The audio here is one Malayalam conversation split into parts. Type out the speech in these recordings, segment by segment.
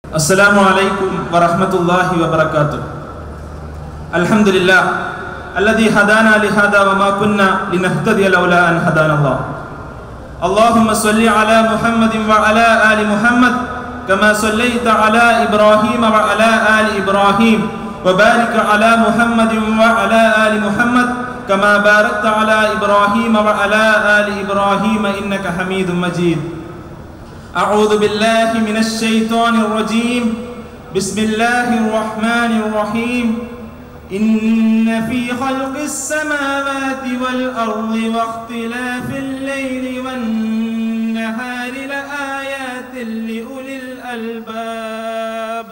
السلام عليكم ورحمة الله وبركاته الحمد لله الذي هدانا لهذا وما كنا لنهتدي لولا أن هدانا الله اللهم صل على محمد وعلى آل محمد كما صليت على إبراهيم وعلى آل إبراهيم وبارك على محمد وعلى آل محمد كما باركت على إبراهيم وعلى آل إبراهيم إنك حميد مجيد أعوذ بالله من الشيطان الرجيم بسم الله الرحمن الرحيم إن في خلق السماوات والأرض واختلاف الليل والنهار لآيات لأولي الألباب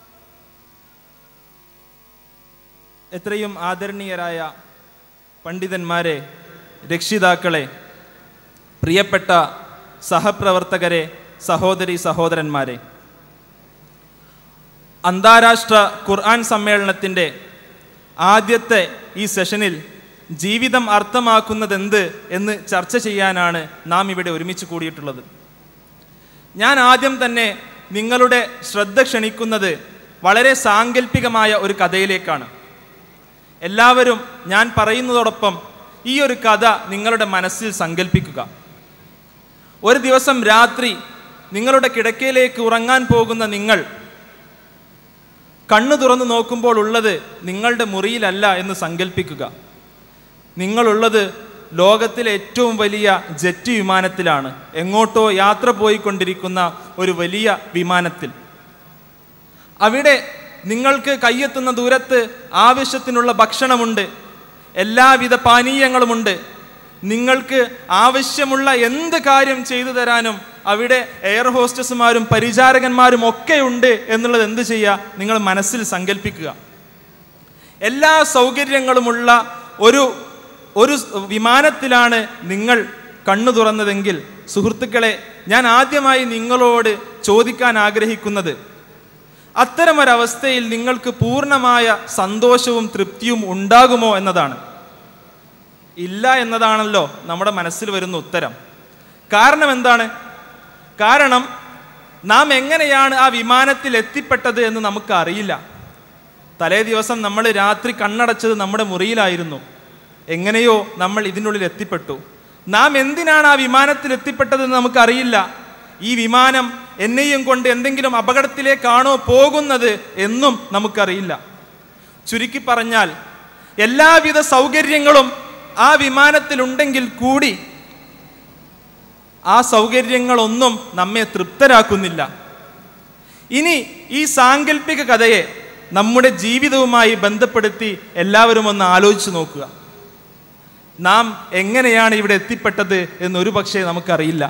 എത്രയും ആദരണീയരായ പണ്ഡിതന്മാരെ രക്ഷിതാക്കളെ പ്രിയപ്പെട്ട സഹപ്രവർത്തകരെ സഹോദരി സഹോദരന്മാരെ അന്താരാഷ്ട്ര ഖുർആൻ സമ്മേളനത്തിൻ്റെ ആദ്യത്തെ ഈ സെഷനിൽ ജീവിതം അർത്ഥമാക്കുന്നതെന്ത് എന്ന് ചർച്ച ചെയ്യാനാണ് നാം ഇവിടെ ഒരുമിച്ച് കൂടിയിട്ടുള്ളത് ഞാൻ ആദ്യം തന്നെ നിങ്ങളുടെ ശ്രദ്ധ ക്ഷണിക്കുന്നത് വളരെ സാങ്കല്പികമായ ഒരു കഥയിലേക്കാണ് എല്ലാവരും ഞാൻ പറയുന്നതോടൊപ്പം ഈ ഒരു കഥ നിങ്ങളുടെ മനസ്സിൽ സങ്കല്പിക്കുക ഒരു ദിവസം രാത്രി നിങ്ങളുടെ കിടക്കയിലേക്ക് ഉറങ്ങാൻ പോകുന്ന നിങ്ങൾ കണ്ണു തുറന്നു നോക്കുമ്പോൾ ഉള്ളത് നിങ്ങളുടെ മുറിയിലല്ല എന്ന് സങ്കല്പിക്കുക നിങ്ങളുള്ളത് ലോകത്തിലെ ഏറ്റവും വലിയ ജെറ്റ് വിമാനത്തിലാണ് എങ്ങോട്ടോ യാത്ര പോയിക്കൊണ്ടിരിക്കുന്ന ഒരു വലിയ വിമാനത്തിൽ അവിടെ നിങ്ങൾക്ക് കയ്യെത്തുന്ന ദൂരത്ത് ആവശ്യത്തിനുള്ള ഭക്ഷണമുണ്ട് എല്ലാവിധ പാനീയങ്ങളുമുണ്ട് നിങ്ങൾക്ക് ആവശ്യമുള്ള എന്ത് കാര്യം ചെയ്തു തരാനും അവിടെ എയർ ഹോസ്റ്റസുമാരും പരിചാരകന്മാരും ഒക്കെ ഉണ്ട് എന്നുള്ളത് എന്ത് ചെയ്യുക നിങ്ങൾ മനസ്സിൽ സങ്കല്പിക്കുക എല്ലാ സൗകര്യങ്ങളുമുള്ള ഒരു ഒരു വിമാനത്തിലാണ് നിങ്ങൾ കണ്ണു തുറന്നതെങ്കിൽ സുഹൃത്തുക്കളെ ഞാൻ ആദ്യമായി നിങ്ങളോട് ചോദിക്കാൻ ആഗ്രഹിക്കുന്നത് അത്തരമൊരവസ്ഥയിൽ നിങ്ങൾക്ക് പൂർണ്ണമായ സന്തോഷവും തൃപ്തിയും ഉണ്ടാകുമോ എന്നതാണ് ഇല്ല എന്നതാണല്ലോ നമ്മുടെ മനസ്സിൽ വരുന്ന ഉത്തരം കാരണം എന്താണ് കാരണം നാം എങ്ങനെയാണ് ആ വിമാനത്തിൽ എത്തിപ്പെട്ടത് എന്ന് നമുക്ക് അറിയില്ല തലേ ദിവസം നമ്മൾ രാത്രി കണ്ണടച്ചത് നമ്മുടെ മുറിയിലായിരുന്നു എങ്ങനെയോ നമ്മൾ ഇതിനുള്ളിൽ എത്തിപ്പെട്ടു നാം എന്തിനാണ് ആ വിമാനത്തിൽ എത്തിപ്പെട്ടതെന്ന് നമുക്കറിയില്ല ഈ വിമാനം എന്നെയും കൊണ്ട് എന്തെങ്കിലും അപകടത്തിലേക്കാണോ പോകുന്നത് എന്നും നമുക്കറിയില്ല ചുരുക്കി പറഞ്ഞാൽ എല്ലാവിധ സൗകര്യങ്ങളും ആ വിമാനത്തിലുണ്ടെങ്കിൽ കൂടി ആ സൗകര്യങ്ങളൊന്നും നമ്മെ തൃപ്തരാക്കുന്നില്ല ഇനി ഈ സാങ്കല്പിക കഥയെ നമ്മുടെ ജീവിതവുമായി ബന്ധപ്പെടുത്തി എല്ലാവരും ഒന്ന് ആലോചിച്ച് നോക്കുക നാം എങ്ങനെയാണ് ഇവിടെ എത്തിപ്പെട്ടത് എന്ന് ഒരു പക്ഷേ നമുക്കറിയില്ല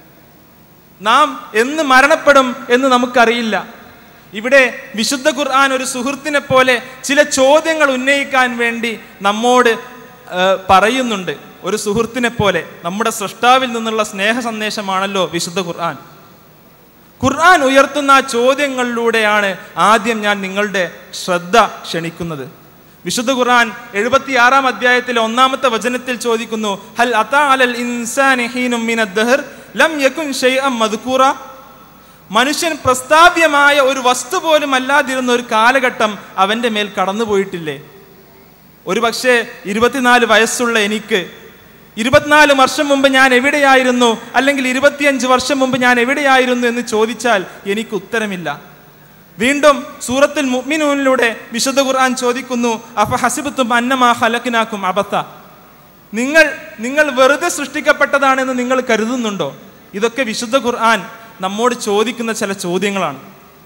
നാം എന്ന് മരണപ്പെടും എന്ന് നമുക്കറിയില്ല ഇവിടെ വിശുദ്ധ ഖുർആൻ ഒരു സുഹൃത്തിനെ പോലെ ചില ചോദ്യങ്ങൾ ഉന്നയിക്കാൻ വേണ്ടി നമ്മോട് ഏഹ്, പറയുന്നുണ്ട് ഒരു സുഹൃത്തിനെ പോലെ നമ്മുടെ സൃഷ്ടാവിൽ നിന്നുള്ള സ്നേഹ സന്ദേശമാണല്ലോ വിശുദ്ധ ഖുർആൻ ഖുർആൻ ഉയർത്തുന്ന ആ ചോദ്യങ്ങളിലൂടെയാണ് ആദ്യം ഞാൻ നിങ്ങളുടെ ശ്രദ്ധ ക്ഷണിക്കുന്നത് വിശുദ്ധ ഖുർആൻ എഴുപത്തി ആറാം അധ്യായത്തിലെ ഒന്നാമത്തെ വചനത്തിൽ ചോദിക്കുന്നു ഹൽ അതാ അലൽ ഇൻസാനി ഹീനും മിനദ് ദഹർ ലം യകുൻ ഷൈഅം മദ്കൂറ മനുഷ്യൻ പ്രസ്താവ്യമായ ഒരു വസ്തു പോലും അല്ലാതിരുന്ന ഒരു കാലഘട്ടം അവൻ്റെ മേൽ കടന്നുപോയിട്ടില്ലേ ഒരു പക്ഷേ ഇരുപത്തിനാല് വയസ്സുള്ള എനിക്ക് ഇരുപത്തിനാല് വർഷം മുമ്പ് ഞാൻ എവിടെയായിരുന്നു അല്ലെങ്കിൽ ഇരുപത്തിയഞ്ച് വർഷം മുമ്പ് ഞാൻ എവിടെയായിരുന്നു എന്ന് ചോദിച്ചാൽ എനിക്ക് ഉത്തരമില്ല വീണ്ടും സൂറത്തിൽ മുഅ്മിനൂനിലൂടെ വിശുദ്ധ ഖുർആൻ ചോദിക്കുന്നു അഫ ഹസിബത്തും അന്നമാ ഹലക്കിനാക്കും അബത്ത നിങ്ങൾ നിങ്ങൾ വെറുതെ സൃഷ്ടിക്കപ്പെട്ടതാണെന്ന് നിങ്ങൾ കരുതുന്നുണ്ടോ ഇതൊക്കെ വിശുദ്ധ ഖുർആൻ നമ്മോട് ചോദിക്കുന്ന ചില ചോദ്യങ്ങളാണ്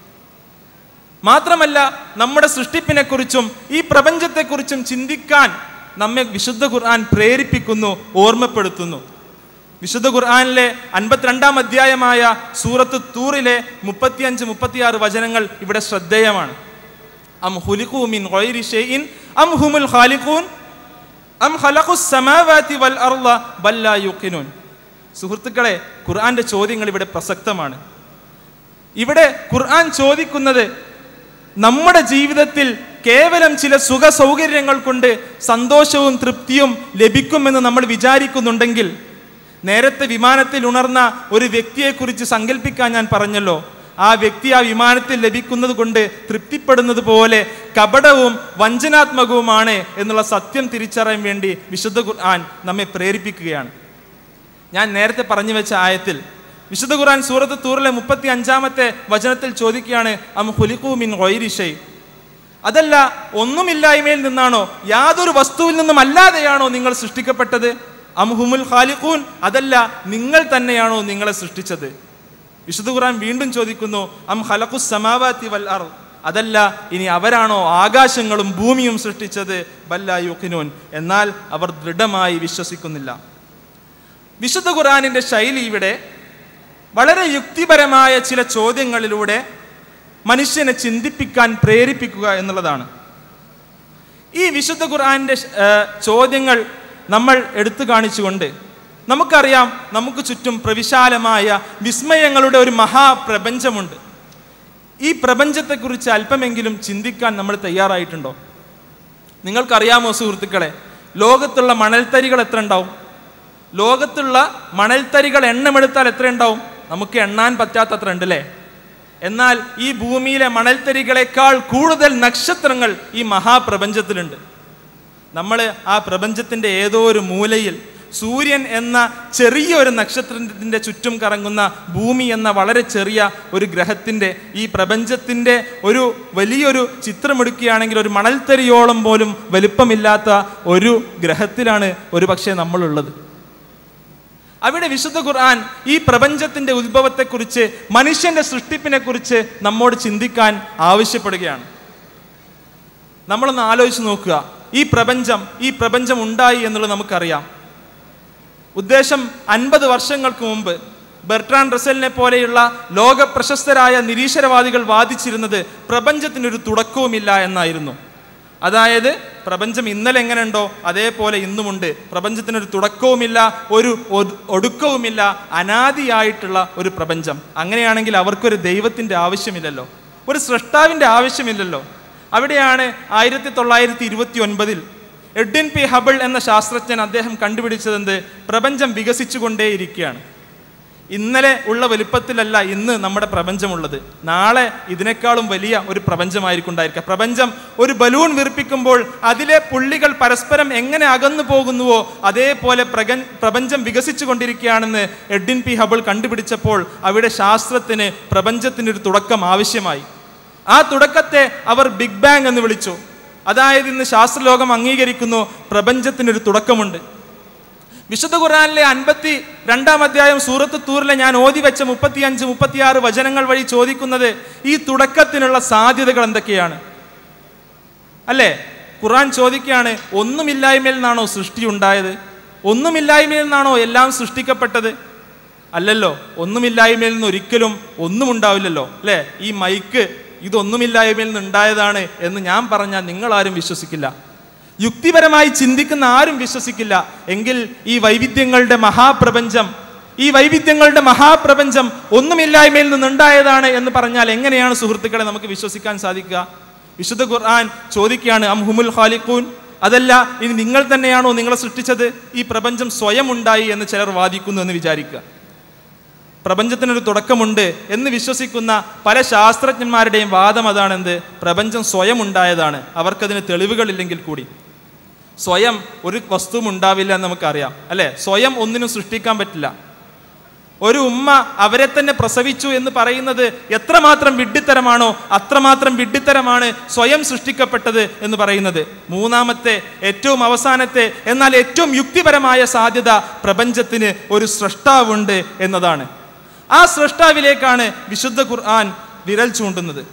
മാത്രമല്ല നമ്മുടെ സൃഷ്ടിപ്പിനെക്കുറിച്ചും ഈ പ്രപഞ്ചത്തെക്കുറിച്ചും ചിന്തിക്കാൻ നമ്മെ വിശുദ്ധ ഖുർആൻ പ്രേരിപ്പിക്കുന്നു ഓർമ്മപ്പെടുത്തുന്നു വിശുദ്ധ ഖുർആനിലെ അൻപത്തിരണ്ടാം അധ്യായമായ സൂറത്ത് തൂറിലെ മുപ്പത്തിയഞ്ച് മുപ്പത്തിയാറ് വചനങ്ങൾ ഇവിടെ ശ്രദ്ധേയമാണ് അം ഹുലിഖൂ മിൻ ഗൈരി ഷൈഇൻ അം ഹുമുൽ ഖാലിഖൂൻ അം ഖലഖുസ് സമാവാതി വൽ അർള ബൽ ലാ യുഖിനൂൻ സുഹൃത്തുക്കളെ ഖുർആന്റെ ചോദ്യങ്ങൾ ഇവിടെ പ്രസക്തമാണ് ഇവിടെ ഖുർആൻ ചോദിക്കുന്നത് നമ്മുടെ ജീവിതത്തിൽ കേവലം ചില സുഖ സൗകര്യങ്ങൾ കൊണ്ട് സന്തോഷവും തൃപ്തിയും ലഭിക്കുമെന്ന് നമ്മൾ വിചാരിക്കുന്നുണ്ടെങ്കിൽ നേരത്തെ വിമാനത്തിൽ ഉണർന്ന ഒരു വ്യക്തിയെക്കുറിച്ച് സങ്കല്പിക്കാൻ ഞാൻ പറഞ്ഞല്ലോ ആ വ്യക്തി ആ വിമാനത്തിൽ ലഭിക്കുന്നത് കൊണ്ട് തൃപ്തിപ്പെടുന്നത് പോലെ കപടവും വഞ്ചനാത്മകവുമാണ് എന്നുള്ള സത്യം തിരിച്ചറിയാൻ വേണ്ടി വിശുദ്ധ ഖുർആൻ നമ്മെ പ്രേരിപ്പിക്കുകയാണ് ഞാൻ നേരത്തെ പറഞ്ഞു വെച്ച ആയത്തിൽ വിശുദ്ധ ഖുർആൻ സൂറത്ത് തൂറിലെ മുപ്പത്തി അഞ്ചാമത്തെ വചനത്തിൽ ചോദിക്കുകയാണ് അം ഹുലിഖു മിൻ ഗൈരി ഷൈ അതല്ല ഒന്നുമില്ലായ്മയിൽ നിന്നാണോ യാതൊരു വസ്തുവിൽ നിന്നും അല്ലാതെയാണോ നിങ്ങൾ സൃഷ്ടിക്കപ്പെട്ടത് അംഹുമുൽ ഖാലിഖൂൻ അതല്ല നിങ്ങൾ തന്നെയാണോ നിങ്ങളെ സൃഷ്ടിച്ചത് വിശുദ്ധ ഖുർആൻ വീണ്ടും ചോദിക്കുന്നു അം ഖലഖുസ് സമാവാതി വൽ അർ അതല്ല ഇനി അവരാണോ ആകാശങ്ങളും ഭൂമിയും സൃഷ്ടിച്ചത് ബല്ല യുഖിനൂൻ എന്നാൽ അവർ ദൃഢമായി വിശ്വസിക്കുന്നില്ല വിശുദ്ധ ഖുർആനിന്റെ ശൈലി ഇവിടെ വളരെ യുക്തിപരമായ ചില ചോദ്യങ്ങളിലൂടെ മനുഷ്യനെ ചിന്തിപ്പിക്കാൻ പ്രേരിപ്പിക്കുക എന്നുള്ളതാണ് ഈ വിശുദ്ധ ഖുർആന്റെ ഏർ, ചോദ്യങ്ങൾ നമ്മൾ എടുത്തു കാണിച്ചുകൊണ്ട് നമുക്കറിയാം നമുക്ക് ചുറ്റും പ്രവിശാലമായ വിസ്മയങ്ങളുടെ ഒരു മഹാപ്രപഞ്ചമുണ്ട് ഈ പ്രപഞ്ചത്തെക്കുറിച്ച് അല്പമെങ്കിലും ചിന്തിക്കാൻ നമ്മൾ തയ്യാറായിട്ടുണ്ടോ നിങ്ങൾക്കറിയാമോ സുഹൃത്തുക്കളെ ലോകത്തുള്ള മണൽത്തരികൾ എത്ര ഉണ്ടാവും ലോകത്തുള്ള മണൽത്തരികൾ എണ്ണമെടുത്താൽ എത്ര ഉണ്ടാവും നമുക്ക് എണ്ണാൻ പറ്റാത്തത്ര ഉണ്ട് അല്ലേ എന്നാൽ ഈ ഭൂമിയിലെ മണൽത്തരികളെക്കാൾ കൂടുതൽ നക്ഷത്രങ്ങൾ ഈ മഹാപ്രപഞ്ചത്തിലുണ്ട് നമ്മൾ ആ പ്രപഞ്ചത്തിൻ്റെ ഏതോ ഒരു മൂലയിൽ സൂര്യൻ എന്ന ചെറിയൊരു നക്ഷത്രത്തിൻ്റെ ചുറ്റും കറങ്ങുന്ന ഭൂമി എന്ന വളരെ ചെറിയ ഒരു ഗ്രഹത്തിൻ്റെ ഈ പ്രപഞ്ചത്തിൻ്റെ ഒരു വലിയൊരു ചിത്രമെടുക്കുകയാണെങ്കിൽ ഒരു മണൽത്തരിയോളം പോലും വലുപ്പമില്ലാത്ത ഒരു ഗ്രഹത്തിലാണ് ഒരു പക്ഷേ നമ്മളുള്ളത് അവിടെ വിശുദ്ധ ഖുർആൻ ഈ പ്രപഞ്ചത്തിന്റെ ഉത്ഭവത്തെക്കുറിച്ച് മനുഷ്യന്റെ സൃഷ്ടിപ്പിനെ കുറിച്ച് നമ്മോട് ചിന്തിക്കാൻ ആവശ്യപ്പെടുകയാണ് നമ്മളൊന്ന് ആലോചിച്ച് നോക്കുക ഈ പ്രപഞ്ചം ഈ പ്രപഞ്ചം ഉണ്ടായി എന്നുള്ളത് നമുക്കറിയാം ഉദ്ദേശം അൻപത് വർഷങ്ങൾക്ക് മുമ്പ് ബെർട്രാൻ റസലിനെ പോലെയുള്ള ലോക പ്രശസ്തരായ നിരീശ്വരവാദികൾ വാദിച്ചിരുന്നത് പ്രപഞ്ചത്തിനൊരു തുടക്കവുമില്ല എന്നായിരുന്നു അതായത് പ്രപഞ്ചം ഇന്നലെ എങ്ങനെയുണ്ടോ അതേപോലെ ഇന്നുമുണ്ട് പ്രപഞ്ചത്തിനൊരു തുടക്കവുമില്ല ഒരു ഒ- ഒടുക്കവുമില്ല അനാദിയായിട്ടുള്ള ഒരു പ്രപഞ്ചം അങ്ങനെയാണെങ്കിൽ അവർക്കൊരു ദൈവത്തിൻ്റെ ആവശ്യമില്ലല്ലോ ഒരു സൃഷ്ടാവിൻ്റെ ആവശ്യമില്ലല്ലോ അവിടെയാണ് ആയിരത്തി തൊള്ളായിരത്തി ഇരുപത്തി ഒൻപതിൽ എഡ്വിൻ പി ഹബിൾ എന്ന ശാസ്ത്രജ്ഞൻ അദ്ദേഹം കണ്ടുപിടിച്ചതെന്ത് പ്രപഞ്ചം വികസിച്ചുകൊണ്ടേയിരിക്കുകയാണ് ഇന്നലെ ഉള്ള വലുപ്പത്തിലല്ല ഇന്ന് നമ്മുടെ പ്രപഞ്ചമുള്ളത് നാളെ ഇതിനേക്കാളും വലിയ ഒരു പ്രപഞ്ചമായിരിക്കും ഉണ്ടായിരിക്കുക പ്രപഞ്ചം ഒരു ബലൂൺ വീർപ്പിക്കുമ്പോൾ അതിലെ പുള്ളികൾ പരസ്പരം എങ്ങനെ അകന്നു പോകുന്നുവോ അതേപോലെ പ്രകൻ പ്രപഞ്ചം വികസിച്ചു കൊണ്ടിരിക്കുകയാണെന്ന് എഡ്വിൻ പി ഹബിൾ കണ്ടുപിടിച്ചപ്പോൾ അവിടെ ശാസ്ത്രത്തിന് പ്രപഞ്ചത്തിനൊരു തുടക്കം ആവശ്യമായി ആ തുടക്കത്തെ അവർ ബിഗ് ബാങ് എന്ന് വിളിച്ചു അതായത് ഇന്ന് ശാസ്ത്രലോകം അംഗീകരിക്കുന്നു പ്രപഞ്ചത്തിനൊരു തുടക്കമുണ്ട് വിശുദ്ധ ഖുർആനിലെ അൻപത്തി രണ്ടാം അധ്യായം സൂറത്ത് തൂറിലെ ഞാൻ ഓതി വെച്ച മുപ്പത്തിയഞ്ച് മുപ്പത്തിയാറ് വചനങ്ങൾ വഴി ചോദിക്കുന്നത് ഈ തുടക്കത്തിനുള്ള സാധ്യതകൾ എന്തൊക്കെയാണ് അല്ലേ ഖുർആൻ ചോദിക്കുകയാണ് ഒന്നുമില്ലായ്മയിൽ നിന്നാണോ സൃഷ്ടി ഉണ്ടായത് ഒന്നുമില്ലായ്മയിൽ നിന്നാണോ എല്ലാം സൃഷ്ടിക്കപ്പെട്ടത് അല്ലല്ലോ ഒന്നുമില്ലായ്മയിൽ നിന്ന് ഒരിക്കലും ഒന്നും ഉണ്ടാവില്ലല്ലോ അല്ലേ ഈ മൈക്ക് ഇതൊന്നുമില്ലായ്മയിൽ നിന്ന് ഉണ്ടായതാണ് എന്ന് ഞാൻ പറഞ്ഞാൽ നിങ്ങളാരും വിശ്വസിക്കില്ല യുക്തിപരമായി ചിന്തിക്കുന്ന ആരും വിശ്വസിക്കില്ല എങ്കിൽ ഈ വൈവിധ്യങ്ങളുടെ മഹാപ്രപഞ്ചം ഈ വൈവിധ്യങ്ങളുടെ മഹാപ്രപഞ്ചം ഒന്നുമില്ലായ്മയിൽ നിന്നുണ്ടായതാണ് എന്ന് പറഞ്ഞാൽ എങ്ങനെയാണ് സുഹൃത്തുക്കളെ നമുക്ക് വിശ്വസിക്കാൻ സാധിക്കുക വിശുദ്ധ ഖുർആൻ ചോദിക്കുകയാണ് അം ഹുമുൽ ഖാലിഖൂൻ അതല്ല ഇനി നിങ്ങൾ തന്നെയാണോ നിങ്ങളെ സൃഷ്ടിച്ചത് ഈ പ്രപഞ്ചം സ്വയം ഉണ്ടായി എന്ന് ചിലർ വാദിക്കുന്നു എന്ന് വിചാരിക്കുക പ്രപഞ്ചത്തിനൊരു തുടക്കമുണ്ട് എന്ന് വിശ്വസിക്കുന്ന പല ശാസ്ത്രജ്ഞന്മാരുടെയും വാദം അതാണെന്ത് പ്രപഞ്ചം സ്വയം ഉണ്ടായതാണ് അവർക്കതിന് തെളിവുകളില്ലെങ്കിൽ കൂടി സ്വയം ഒരു വസ്തുവും ഉണ്ടാവില്ല എന്ന് നമുക്കറിയാം അല്ലേ സ്വയം ഒന്നിനും സൃഷ്ടിക്കാൻ പറ്റില്ല ഒരു ഉമ്മ അവരെ തന്നെ പ്രസവിച്ചു എന്ന് പറയുന്നത് എത്രമാത്രം വിഡ്ഢിത്തരമാണോ അത്രമാത്രം വിഡ്ഢിത്തരമാണ് സ്വയം സൃഷ്ടിക്കപ്പെട്ടത് എന്ന് പറയുന്നത് മൂന്നാമത്തെ ഏറ്റവും അവസാനത്തെ എന്നാൽ ഏറ്റവും യുക്തിപരമായ സാധ്യത പ്രപഞ്ചത്തിന് ഒരു സൃഷ്ടാവുണ്ട് എന്നതാണ് ആ സൃഷ്ടാവിലേക്കാണ് വിശുദ്ധ ഖുർആൻ വിരൽ ചൂണ്ടുന്നത്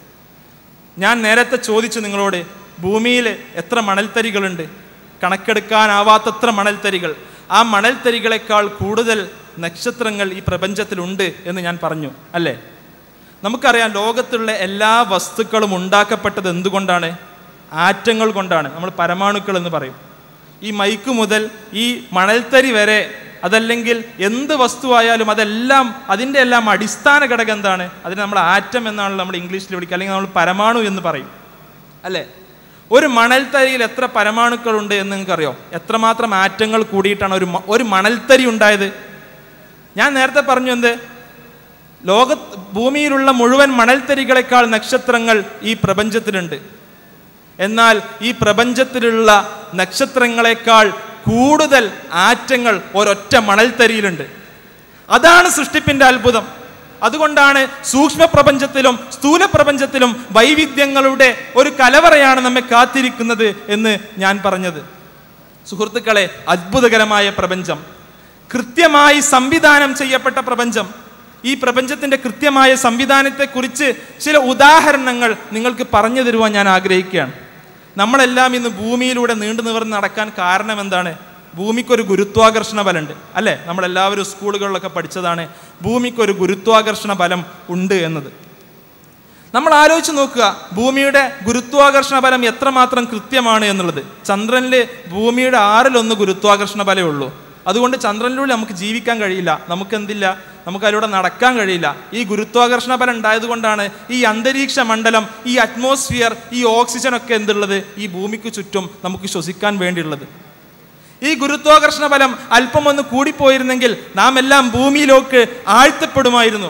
ഞാൻ നേരത്തെ ചോദിച്ചു നിങ്ങളോട് ഭൂമിയിൽ എത്ര മണൽത്തരികളുണ്ട് കണക്കെടുക്കാനാവാത്തത്ര മണൽത്തരികൾ ആ മണൽത്തരികളെക്കാൾ കൂടുതൽ നക്ഷത്രങ്ങൾ ഈ പ്രപഞ്ചത്തിലുണ്ട് എന്ന് ഞാൻ പറഞ്ഞു അല്ലേ നമുക്കറിയാം ലോകത്തുള്ള എല്ലാ വസ്തുക്കളും ഉണ്ടാക്കപ്പെട്ടത് എന്തുകൊണ്ടാണ് ആറ്റങ്ങൾ കൊണ്ടാണ് നമ്മൾ പരമാണുക്കൾ എന്ന് പറയും ഈ മൈക്ക് മുതൽ ഈ മണൽത്തരി വരെ അതല്ലെങ്കിൽ എന്ത് വസ്തുവായാലും അതെല്ലാം അതിൻ്റെ എല്ലാം അടിസ്ഥാന ഘടകം എന്താണ് അതിന് നമ്മൾ ആറ്റം എന്നാണ് നമ്മൾ ഇംഗ്ലീഷിൽ വിളിക്കുക അല്ലെങ്കിൽ നമ്മൾ പരമാണു എന്ന് പറയും അല്ലേ ഒരു മണൽത്തരിയിൽ എത്ര പരമാണുക്കളുണ്ട് എന്ന് നിങ്ങൾക്കറിയോ എത്രമാത്രം ആറ്റങ്ങൾ കൂടിയിട്ടാണ് ഒരു മ- ഒരു മണൽത്തരി ഉണ്ടായത് ഞാൻ നേരത്തെ പറഞ്ഞു എന്ത് ലോക ഭൂമിയിലുള്ള മുഴുവൻ മണൽത്തരികളെക്കാൾ നക്ഷത്രങ്ങൾ ഈ പ്രപഞ്ചത്തിലുണ്ട് എന്നാൽ ഈ പ്രപഞ്ചത്തിലുള്ള നക്ഷത്രങ്ങളെക്കാൾ കൂടുതൽ ആറ്റങ്ങൾ ഒരൊറ്റ മണൽത്തരിയിലുണ്ട് അതാണ് സൃഷ്ടിപ്പിന്റെ അത്ഭുതം അതുകൊണ്ടാണ് സൂക്ഷ്മ പ്രപഞ്ചത്തിലും സ്ഥൂല പ്രപഞ്ചത്തിലും വൈവിധ്യങ്ങളുടെ ഒരു കലവറയാണ് നമ്മെ കാത്തിരിക്കുന്നത് എന്ന് ഞാൻ പറഞ്ഞത് സുഹൃത്തുക്കളെ അത്ഭുതകരമായ പ്രപഞ്ചം കൃത്യമായി സംവിധാനം ചെയ്യപ്പെട്ട പ്രപഞ്ചം ഈ പ്രപഞ്ചത്തിന്റെ കൃത്യമായ സംവിധാനത്തെക്കുറിച്ച് ചില ഉദാഹരണങ്ങൾ നിങ്ങൾക്ക് പറഞ്ഞു തരുവാൻ ഞാൻ ആഗ്രഹിക്കുകയാണ് നമ്മളെല്ലാം ഇന്ന് ഭൂമിയിലൂടെ നീണ്ടു നിവർന്ന് നടക്കാൻ കാരണം എന്താണ് ഭൂമിക്കൊരു ഗുരുത്വാകർഷണ ബലമുണ്ട് അല്ലേ നമ്മളെല്ലാവരും സ്കൂളുകളിലൊക്കെ പഠിച്ചതാണ് ഭൂമിക്കൊരു ഗുരുത്വാകർഷണ ബലം ഉണ്ട് എന്നത് നമ്മൾ ആലോചിച്ച് നോക്കുക ഭൂമിയുടെ ഗുരുത്വാകർഷണ ബലം എത്രമാത്രം കൃത്യമാണ് എന്നുള്ളത് ചന്ദ്രനിൽ ഭൂമിയുടെ ആറിലൊന്ന് ഗുരുത്വാകർഷണ ബലമേ ഉള്ളൂ അതുകൊണ്ട് ചന്ദ്രനിലൂടെ നമുക്ക് ജീവിക്കാൻ കഴിയില്ല നമുക്ക് എന്തില്ല നമുക്ക് അതിലൂടെ നടക്കാൻ കഴിയില്ല ഈ ഗുരുത്വാകർഷണ ബലം ഉണ്ടായതുകൊണ്ടാണ് ഈ അന്തരീക്ഷ മണ്ഡലം ഈ അറ്റ്മോസ്ഫിയർ ഈ ഓക്സിജൻ ഒക്കെ എന്തുള്ളത് ഈ ഭൂമിക്ക് ചുറ്റും നമുക്ക് ശ്വസിക്കാൻ വേണ്ടിയുള്ളത് ഈ ഗുരുത്വാകർഷണ ബലം അല്പം ഒന്ന് കൂടിപ്പോയിരുന്നെങ്കിൽ നാം എല്ലാം ഭൂമിയിലേക്ക് ആഴ്ത്തപ്പെടുമായിരുന്നു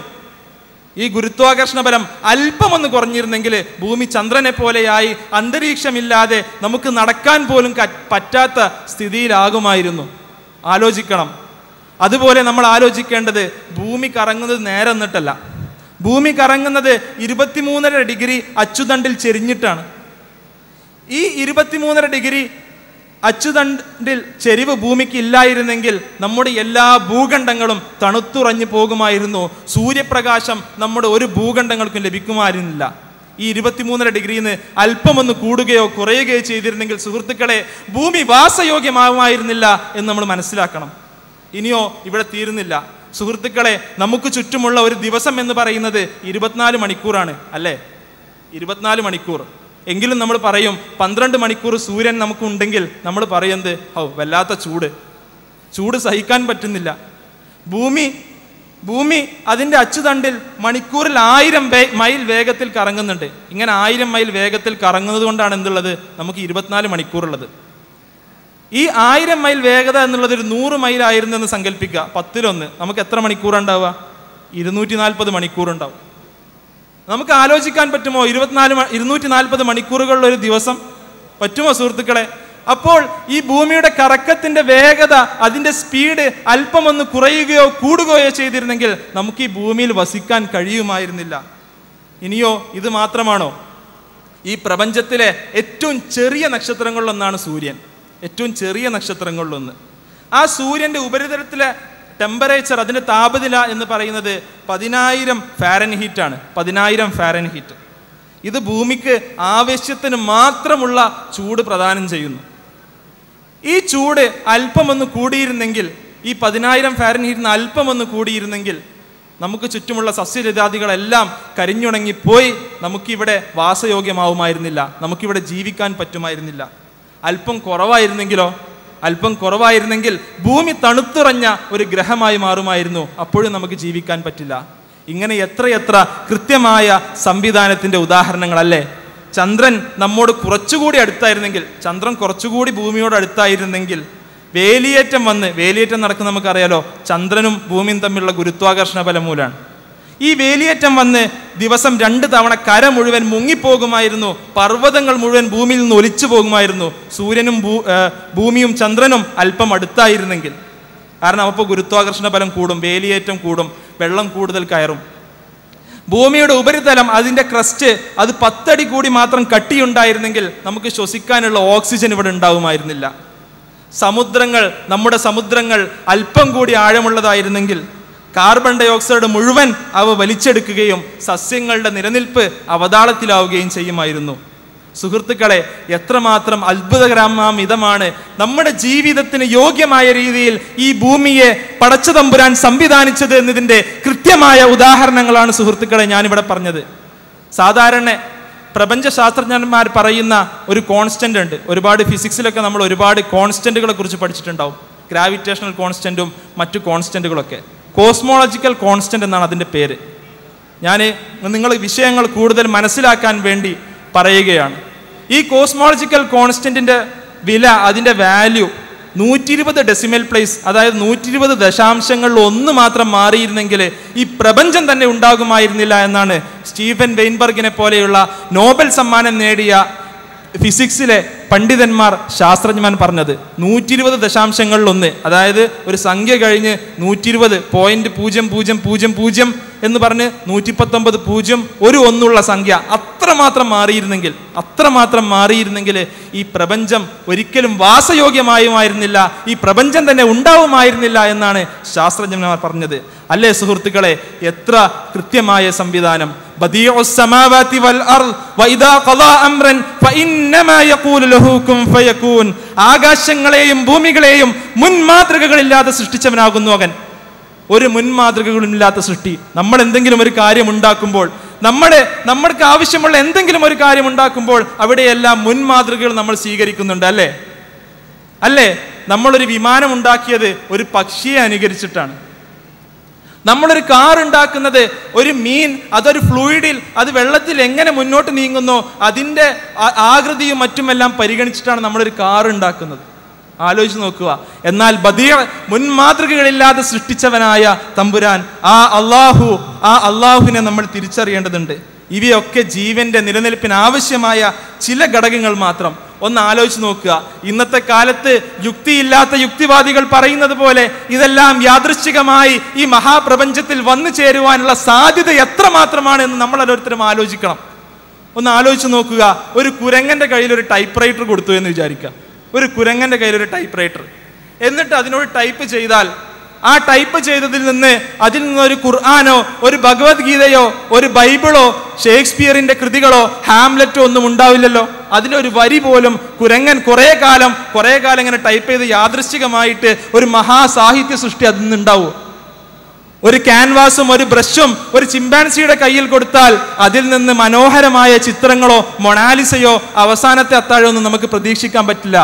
ഈ ഗുരുത്വാകർഷണ ബലം അല്പം ഒന്ന് കുറഞ്ഞിരുന്നെങ്കിൽ ഭൂമി ചന്ദ്രനെ പോലെയായി അന്തരീക്ഷമില്ലാതെ നമുക്ക് നടക്കാൻ പോലും ക- പറ്റാത്ത സ്ഥിതിയിലാകുമായിരുന്നു ആലോചിക്കണം അതുപോലെ നമ്മൾ ആലോചിക്കേണ്ടത് ഭൂമി കറങ്ങുന്നത് നേരെ നിന്നിട്ടല്ല ഭൂമി കറങ്ങുന്നത് ഇരുപത്തിമൂന്നര ഡിഗ്രി അച്ചുതണ്ടിൽ ചെരിഞ്ഞിട്ടാണ് ഈ ഇരുപത്തിമൂന്നര ഡിഗ്രി അച്ചുതണ്ടിൽ ചെരിവ് ഭൂമിക്ക് ഇല്ലായിരുന്നെങ്കിൽ നമ്മുടെ എല്ലാ ഭൂഖണ്ഡങ്ങളും തണുത്തുറഞ്ഞു പോകുമായിരുന്നു സൂര്യപ്രകാശം നമ്മുടെ ഒരു ഭൂഖണ്ഡങ്ങൾക്കും ലഭിക്കുമായിരുന്നില്ല ഈ ഇരുപത്തിമൂന്നര ഡിഗ്രിയിൽ നിന്ന് അല്പമൊന്ന് കൂടുകയോ കുറയുകയോ ചെയ്തിരുന്നെങ്കിൽ സുഹൃത്തുക്കളെ ഭൂമി വാസയോഗ്യമാകുമായിരുന്നില്ല എന്ന് നമ്മൾ മനസ്സിലാക്കണം ഇനിയോ ഇവിടെ തീരുന്നില്ല സുഹൃത്തുക്കളെ നമുക്ക് ചുറ്റുമുള്ള ഒരു ദിവസം എന്ന് പറയുന്നത് ഇരുപത്തിനാല് മണിക്കൂറാണ് അല്ലേ ഇരുപത്തിനാല് മണിക്കൂർ എങ്കിലും നമ്മൾ പറയും പന്ത്രണ്ട് മണിക്കൂർ സൂര്യൻ നമുക്കുണ്ടെങ്കിൽ നമ്മൾ പറയുന്നത് ഓ വല്ലാത്ത ചൂട് ചൂട് സഹിക്കാൻ പറ്റുന്നില്ല ഭൂമി ഭൂമി അതിൻ്റെ അച്ചുതണ്ടിൽ മണിക്കൂറിൽ ആയിരം വേ മൈൽ വേഗത്തിൽ കറങ്ങുന്നുണ്ട് ഇങ്ങനെ ആയിരം മൈൽ വേഗത്തിൽ കറങ്ങുന്നത് കൊണ്ടാണ് എന്തുള്ളത് നമുക്ക് ഇരുപത്തിനാല് മണിക്കൂറുള്ളത് ഈ ആയിരം മൈൽ വേഗത എന്നുള്ളത് ഒരു നൂറ് മൈൽ ആയിരുന്നു എന്ന് സങ്കല്പിക്കുക പത്തിലൊന്ന് നമുക്ക് എത്ര മണിക്കൂർ ഉണ്ടാവുക ഇരുന്നൂറ്റി നാൽപ്പത് മണിക്കൂർ ഉണ്ടാവും നമുക്ക് ആലോചിക്കാൻ പറ്റുമോ ഇരുപത്തിനാല് മ- ഇരുന്നൂറ്റി നാൽപ്പത് മണിക്കൂറുകളുള്ള ഒരു ദിവസം പറ്റുമോ സുഹൃത്തുക്കളെ അപ്പോൾ ഈ ഭൂമിയുടെ കറക്കത്തിന്റെ വേഗത അതിന്റെ സ്പീഡ് അല്പം ഒന്ന് കുറയുകയോ കൂടുകയോ ചെയ്തിരുന്നെങ്കിൽ നമുക്ക് ഈ ഭൂമിയിൽ വസിക്കാൻ കഴിയുമായിരുന്നില്ല ഇനിയോ ഇത് മാത്രമാണോ ഈ പ്രപഞ്ചത്തിലെ ഏറ്റവും ചെറിയ നക്ഷത്രങ്ങളിലൊന്നാണ് സൂര്യൻ ഏറ്റവും ചെറിയ നക്ഷത്രങ്ങളിലൊന്ന് ആ സൂര്യന്റെ ഉപരിതലത്തിലെ ടെമ്പറേച്ചർ അതിന്റെ താപനില എന്ന് പറയുന്നത് പതിനായിരം ഫാരൻഹീറ്റ് ആണ് പതിനായിരം ഫാരൻഹീറ്റ് ഇത് ഭൂമിക്ക് ആവശ്യത്തിന് മാത്രമുള്ള ചൂട് പ്രദാനം ചെയ്യുന്നു ഈ ചൂട് അല്പമൊന്ന് കൂടിയിരുന്നെങ്കിൽ ഈ പതിനായിരം ഫാരൻഹീറ്റിന് അല്പമൊന്ന് കൂടിയിരുന്നെങ്കിൽ നമുക്ക് ചുറ്റുമുള്ള സസ്യലതാദികളെല്ലാം കരിഞ്ഞുണങ്ങിപ്പോയി നമുക്കിവിടെ വാസയോഗ്യമാവുമായിരുന്നില്ല നമുക്കിവിടെ ജീവിക്കാൻ പറ്റുമായിരുന്നില്ല അല്പം കുറവായിരുന്നെങ്കിലോ അല്പം കുറവായിരുന്നെങ്കിൽ ഭൂമി തണുത്തുറഞ്ഞ ഒരു ഗ്രഹമായി മാറുമായിരുന്നു അപ്പോഴും നമുക്ക് ജീവിക്കാൻ പറ്റില്ല ഇങ്ങനെ എത്രയെത്ര കൃത്യമായ സംവിധാനത്തിന്റെ ഉദാഹരണങ്ങളല്ലേ ചന്ദ്രൻ നമ്മോട് കുറച്ചുകൂടി അടുത്തായിരുന്നെങ്കിൽ ചന്ദ്രൻ കുറച്ചുകൂടി ഭൂമിയോട് അടുത്തായിരുന്നെങ്കിൽ വേലിയേറ്റം വന്ന് വേലിയേറ്റം നടക്കുന്ന നമുക്കറിയാലോ ചന്ദ്രനും ഭൂമിയും തമ്മിലുള്ള ഗുരുത്വാകർഷണ ബലം മൂലമാണ് ഈ വേലിയേറ്റം വന്ന് ദിവസം രണ്ട് തവണ കര മുഴുവൻ മുങ്ങിപ്പോകുമായിരുന്നു പർവ്വതങ്ങൾ മുഴുവൻ ഭൂമിയിൽ നിന്ന് ഒലിച്ചു പോകുമായിരുന്നു സൂര്യനും ഭൂ ആ, ഭൂമിയും ചന്ദ്രനും അല്പം അടുത്തായിരുന്നെങ്കിൽ കാരണം അപ്പോൾ ഗുരുത്വാകർഷണ ബലം കൂടും വേലിയേറ്റം കൂടും വെള്ളം കൂടുതൽ കയറും ഭൂമിയുടെ ഉപരിതലം അതിൻ്റെ ക്രസ്റ്റ് അത് പത്തടി കൂടി മാത്രം കട്ടിയുണ്ടായിരുന്നെങ്കിൽ നമുക്ക് ശ്വസിക്കാനുള്ള ഓക്സിജൻ ഇവിടെ ഉണ്ടാവുമായിരുന്നില്ല സമുദ്രങ്ങൾ നമ്മുടെ സമുദ്രങ്ങൾ അല്പം കൂടി ആഴമുള്ളതായിരുന്നെങ്കിൽ കാർബൺ ഡൈ ഓക്സൈഡ് മുഴുവൻ അവ വലിച്ചെടുക്കുകയും സസ്യങ്ങളുടെ നിലനിൽപ്പ് അവതാളത്തിലാവുകയും ചെയ്യുമായിരുന്നു സുഹൃത്തുക്കളെ എത്രമാത്രം അത്ഭുതകരമാമിതമാണ് നമ്മുടെ ജീവിതത്തിന് യോഗ്യമായ രീതിയിൽ ഈ ഭൂമിയെ പടച്ചു തമ്പുരാൻ സംവിധാനിച്ചത് എന്നതിൻ്റെ കൃത്യമായ ഉദാഹരണങ്ങളാണ് സുഹൃത്തുക്കളെ ഞാനിവിടെ പറഞ്ഞത് സാധാരണ പ്രപഞ്ച ശാസ്ത്രജ്ഞന്മാർ പറയുന്ന ഒരു കോൺസ്റ്റന്റ് ഉണ്ട് ഒരുപാട് ഫിസിക്സിലൊക്കെ നമ്മൾ ഒരുപാട് കോൺസ്റ്റന്റുകളെ കുറിച്ച് പഠിച്ചിട്ടുണ്ടാവും ഗ്രാവിറ്റേഷണൽ കോൺസ്റ്റന്റും മറ്റു കോൺസ്റ്റന്റുകളൊക്കെ കോസ്മോളജിക്കൽ കോൺസ്റ്റന്റ് എന്നാണ് അതിൻ്റെ പേര് ഞാൻ നിങ്ങൾ വിഷയങ്ങൾ കൂടുതൽ മനസ്സിലാക്കാൻ വേണ്ടി പറയുകയാണ് ഈ കോസ്മോളജിക്കൽ കോൺസ്റ്റന്റിന്റെ വില അതിൻ്റെ വാല്യൂ നൂറ്റി ഇരുപത് ഡെസിമൽ പ്ലേസ് അതായത് നൂറ്റി ഇരുപത് ദശാംശങ്ങളിൽ ഒന്ന് മാത്രം മാറിയിരുന്നെങ്കിൽ ഈ പ്രപഞ്ചം തന്നെ ഉണ്ടാകുമായിരുന്നില്ല എന്നാണ് സ്റ്റീഫൻ വെയിൻബർഗിനെ പോലെയുള്ള നോബൽ സമ്മാനം നേടിയ ഫിസിക്സിലെ പണ്ഡിതന്മാർ ശാസ്ത്രജ്ഞന്മാർ പറഞ്ഞത് നൂറ്റി ഇരുപത് ദശാംശങ്ങളിൽ ഒന്ന് അതായത് ഒരു സംഖ്യ കഴിഞ്ഞ് നൂറ്റി ഇരുപത് പോയിന്റ് പൂജ്യം പൂജ്യം പൂജ്യം പൂജ്യം എന്ന് പറഞ്ഞ് നൂറ്റി പത്തൊമ്പത് പൂജ്യം ഒരു ഒന്നുള്ള സംഖ്യ അത്രമാത്രം മാറിയിരുന്നെങ്കിൽ അത്രമാത്രം മാറിയിരുന്നെങ്കിൽ ഈ പ്രപഞ്ചം ഒരിക്കലും വാസയോഗ്യമായുമായിരുന്നില്ല ഈ പ്രപഞ്ചം തന്നെ ഉണ്ടാവുമായിരുന്നില്ല എന്നാണ് ശാസ്ത്രജ്ഞന്മാർ പറഞ്ഞത് അല്ലേ സുഹൃത്തുക്കളെ എത്ര കൃത്യമായ സംവിധാനം بديع السماوات والأرض وإذا قضى أمرا فإنما يقول له كن فيكون ആകാശങ്ങളെയും ഭൂമികളെയും മുൻമാതൃകകളില്ലാതെ സൃഷ്ടിച്ചവനാകുന്നു അവൻ ഒരു മുൻമാതൃകകളുമില്ലാത്ത സൃഷ്ടി നമ്മൾ എന്തെങ്കിലും ഒരു കാര്യം ഉണ്ടാക്കുമ്പോൾ നമ്മുടെ നമ്മൾക്ക് ആവശ്യമുള്ള എന്തെങ്കിലും ഒരു കാര്യം ഉണ്ടാക്കുമ്പോൾ അവിടെയെല്ലാം മുൻമാതൃകകൾ നമ്മൾ സ്വീകരിക്കുന്നുണ്ട് അല്ലേ അല്ലേ നമ്മളൊരു വിമാനം ഉണ്ടാക്കിയത് ഒരു പക്ഷിയെ അനുകരിച്ചിട്ടാണ് നമ്മളൊരു കാർ ഉണ്ടാക്കുന്നത് ഒരു മീൻ അതൊരു ഫ്ലൂയിഡിൽ അത് വെള്ളത്തിൽ എങ്ങനെ മുന്നോട്ട് നീങ്ങുന്നോ അതിൻ്റെ ആ- ആകൃതിയും മറ്റുമെല്ലാം പരിഗണിച്ചിട്ടാണ് നമ്മളൊരു കാർ ഉണ്ടാക്കുന്നത് ആലോചിച്ച് നോക്കുക എന്നാൽ ബദിയ മുൻമാതൃകകളില്ലാതെ സൃഷ്ടിച്ചവനായ തമ്പുരാൻ ആ അള്ളാഹു ആ അള്ളാഹുവിനെ നമ്മൾ തിരിച്ചറിയേണ്ടതുണ്ട് ഇവയൊക്കെ ജീവന്റെ നിലനിൽപ്പിന് ആവശ്യമായ ചില ഘടകങ്ങൾ മാത്രം ഒന്ന് ആലോചിച്ച് നോക്കുക ഇന്നത്തെ കാലത്ത് യുക്തിയില്ലാത്ത യുക്തിവാദികൾ പറയുന്നത് പോലെ ഇതെല്ലാം യാദൃശ്ചികമായി ഈ മഹാപ്രപഞ്ചത്തിൽ വന്നു ചേരുവാനുള്ള സാധ്യത എത്രമാത്രമാണ് എന്ന് നമ്മൾ ഓരോരുത്തരും ആലോചിക്കണം ഒന്ന് ആലോചിച്ച് നോക്കുക ഒരു കുരങ്ങന്റെ കയ്യിൽ ഒരു ടൈപ്പ് റൈറ്റർ കൊടുത്തു എന്ന് വിചാരിക്കുക ഒരു കുരങ്ങന്റെ കയ്യിൽ ഒരു ടൈപ്പ് റൈറ്റർ എന്നിട്ട് അതിനോട് ടൈപ്പ് ചെയ്താൽ ആ ടൈപ്പ് ചെയ്തതിൽ നിന്ന് അതിൽ നിന്ന് ഒരു ഖുർആാനോ ഒരു ഭഗവത്ഗീതയോ ഒരു ബൈബിളോ ഷേക്സ്പിയറിന്റെ കൃതികളോ ഹാംലെറ്റോ ഒന്നും ഉണ്ടാവില്ലല്ലോ അതിലൊരു വരി പോലും കുരങ്ങൻ കുറേ കാലം കുറേ കാലം ഇങ്ങനെ ടൈപ്പ് ചെയ്ത് യാദൃശ്ചികമായിട്ട് ഒരു മഹാസാഹിത്യ സൃഷ്ടി അതിൽ നിന്നുണ്ടാവും ഒരു ക്യാൻവാസും ഒരു ബ്രഷും ഒരു ചിമ്പാൻസിയുടെ കയ്യിൽ കൊടുത്താൽ അതിൽ നിന്ന് മനോഹരമായ ചിത്രങ്ങളോ മൊണാലിസയോ അവസാനത്തെ അത്താഴമോ ഒന്നും നമുക്ക് പ്രതീക്ഷിക്കാൻ പറ്റില്ല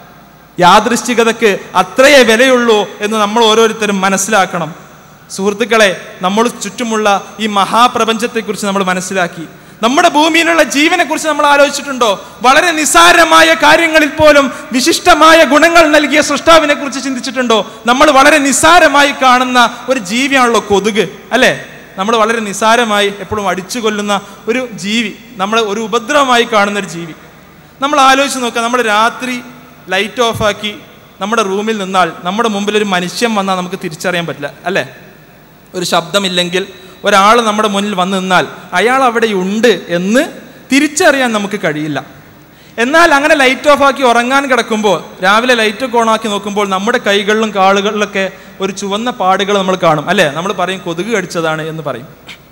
യാദൃശ്ചികതയ്ക്ക് അത്രയേ വിലയുള്ളൂ എന്ന് നമ്മൾ ഓരോരുത്തരും മനസ്സിലാക്കണം സുഹൃത്തുക്കളെ നമ്മൾ ചുറ്റുമുള്ള ഈ മഹാപ്രപഞ്ചത്തെക്കുറിച്ച് നമ്മൾ മനസ്സിലാക്കി നമ്മുടെ ഭൂമിയിലുള്ള ജീവനെക്കുറിച്ച് നമ്മൾ ആലോചിച്ചിട്ടുണ്ടോ വളരെ നിസ്സാരമായ കാര്യങ്ങളിൽ പോലും വിശിഷ്ടമായ ഗുണങ്ങൾ നൽകിയ സൃഷ്ടാവിനെ കുറിച്ച് ചിന്തിച്ചിട്ടുണ്ടോ നമ്മൾ വളരെ നിസ്സാരമായി കാണുന്ന ഒരു ജീവിയാണല്ലോ കൊതുക് അല്ലേ നമ്മൾ വളരെ നിസ്സാരമായി എപ്പോഴും അടിച്ചു കൊല്ലുന്ന ഒരു ജീവി നമ്മൾ ഒരു ഉപദ്രവമായി കാണുന്ന ഒരു ജീവി നമ്മൾ ആലോചിച്ച് നോക്കുക നമ്മൾ രാത്രി ലൈറ്റ് ഓഫാക്കി നമ്മുടെ റൂമിൽ നിന്നാൽ നമ്മുടെ മുമ്പിൽ ഒരു മനുഷ്യൻ വന്നാൽ നമുക്ക് തിരിച്ചറിയാൻ പറ്റില്ല അല്ലേ ഒരു ശബ്ദമില്ലെങ്കിൽ ഒരാൾ നമ്മുടെ മുന്നിൽ വന്ന് നിന്നാൽ അയാൾ അവിടെ ഉണ്ട് എന്ന് തിരിച്ചറിയാൻ നമുക്ക് കഴിയില്ല എന്നാൽ അങ്ങനെ ലൈറ്റ് ഓഫ് ആക്കി ഉറങ്ങാൻ കിടക്കുമ്പോൾ രാവിലെ ലൈറ്റ് ഒക്കെ ഓൺ ആക്കി നോക്കുമ്പോൾ നമ്മുടെ കൈകളിലും കാളുകളിലൊക്കെ ഒരു ചുവന്ന പാടുകൾ നമ്മൾ കാണും അല്ലേ നമ്മൾ പറയും കൊതുക് കടിച്ചതാണ് എന്ന് പറയും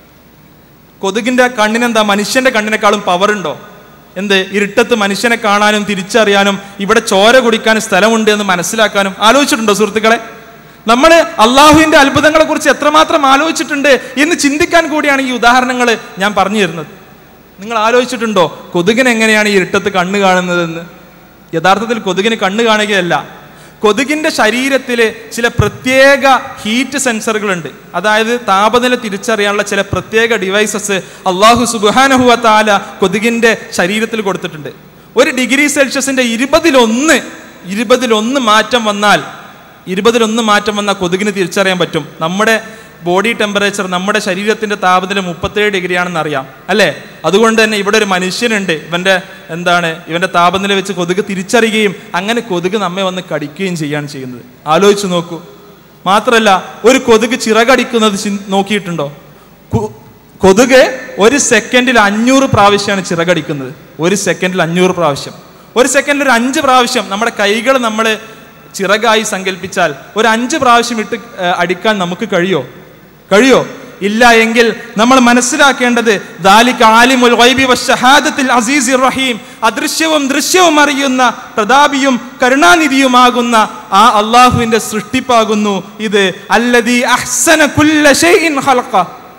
കൊതുകിന്റെ കണ്ണിനെന്താ മനുഷ്യന്റെ കണ്ണിനേക്കാളും പവർ ഉണ്ടോ എന്ത് ഇരുട്ടത്ത് മനുഷ്യനെ കാണാനും തിരിച്ചറിയാനും ഇവിടെ ചോര കുടിക്കാനും സ്ഥലമുണ്ട് എന്ന് മനസ്സിലാക്കാനും ആലോചിച്ചിട്ടുണ്ടോ സുഹൃത്തുക്കളെ നമ്മൾ അള്ളാഹുവിന്റെ അത്ഭുതങ്ങളെ കുറിച്ച് എത്രമാത്രം ആലോചിച്ചിട്ടുണ്ട് എന്ന് ചിന്തിക്കാൻ കൂടിയാണ് ഈ ഉദാഹരണങ്ങൾ ഞാൻ പറഞ്ഞു തരുന്നത് നിങ്ങൾ ആലോചിച്ചിട്ടുണ്ടോ കൊതുകിന് എങ്ങനെയാണ് ഈ ഇരുട്ടത്ത് കണ്ണ് കാണുന്നതെന്ന് യഥാർത്ഥത്തിൽ കൊതുകിന് കണ്ണ് കാണുകയല്ല കൊതുകിന്റെ ശരീരത്തിൽ ചില പ്രത്യേക ഹീറ്റ് സെൻസറുകളുണ്ട് അതായത് താപനില തിരിച്ചറിയാനുള്ള ചില പ്രത്യേക ഡിവൈസസ് അള്ളാഹു സുബാനഹുവ താല കൊതുകിന്റെ ശരീരത്തിൽ കൊടുത്തിട്ടുണ്ട് ഒരു ഡിഗ്രി സെൽഷ്യസിന്റെ ഇരുപതിലൊന്ന് ഇരുപതിലൊന്ന് മാറ്റം വന്നാൽ ഇരുപതിലൊന്ന് മാറ്റം വന്നാൽ കൊതുകിന് തിരിച്ചറിയാൻ പറ്റും നമ്മുടെ ബോഡി ടെമ്പറേച്ചർ നമ്മുടെ ശരീരത്തിന്റെ താപനില മുപ്പത്തേഴ് ഡിഗ്രിയാണെന്ന് അറിയാം അല്ലേ അതുകൊണ്ട് തന്നെ ഇവിടെ ഒരു മനുഷ്യനുണ്ട് ഇവന്റെ എന്താണ് ഇവന്റെ താപനില വെച്ച് കൊതുക് തിരിച്ചറിയുകയും അങ്ങനെ കൊതുക് നമ്മെ വന്ന് കടിക്കുകയും ചെയ്യാണ് ചെയ്യുന്നത് ആലോചിച്ച് നോക്കൂ മാത്രമല്ല ഒരു കൊതുക് ചിറകടിക്കുന്നത് ചിൻ- നോക്കിയിട്ടുണ്ടോ കു- കൊതുക് ഒരു സെക്കൻഡിൽ അഞ്ഞൂറ് പ്രാവശ്യമാണ് ചിറകടിക്കുന്നത് ഒരു സെക്കൻഡിൽ അഞ്ഞൂറ് പ്രാവശ്യം ഒരു സെക്കൻഡിൽ ഒരു അഞ്ച് പ്രാവശ്യം നമ്മുടെ കൈകൾ നമ്മൾ ചിറകായി സങ്കല്പിച്ചാൽ ഒരു അഞ്ച് പ്രാവശ്യം ഇട്ട് ഏർ, അടിക്കാൻ നമുക്ക് കഴിയോ കഴിയോ ഇല്ല എങ്കിൽ നമ്മൾ മനസ്സിലാക്കേണ്ടത് ദാലിക ആലിമുൽ ഗൈബി വശഹാദത്തിൽ അസീസിർ റഹീം അദൃശ്യവും ദൃശ്യവും അറിയുന്ന പ്രതാപിയും കരുണാനിധിയുമാകുന്ന ആ അള്ളാഹുവിന്റെ സൃഷ്ടിപ്പാകുന്നു ഇത് അല്ലദീ അഹ്സന കുല്ല ഷൈഇൻ ഖലഖ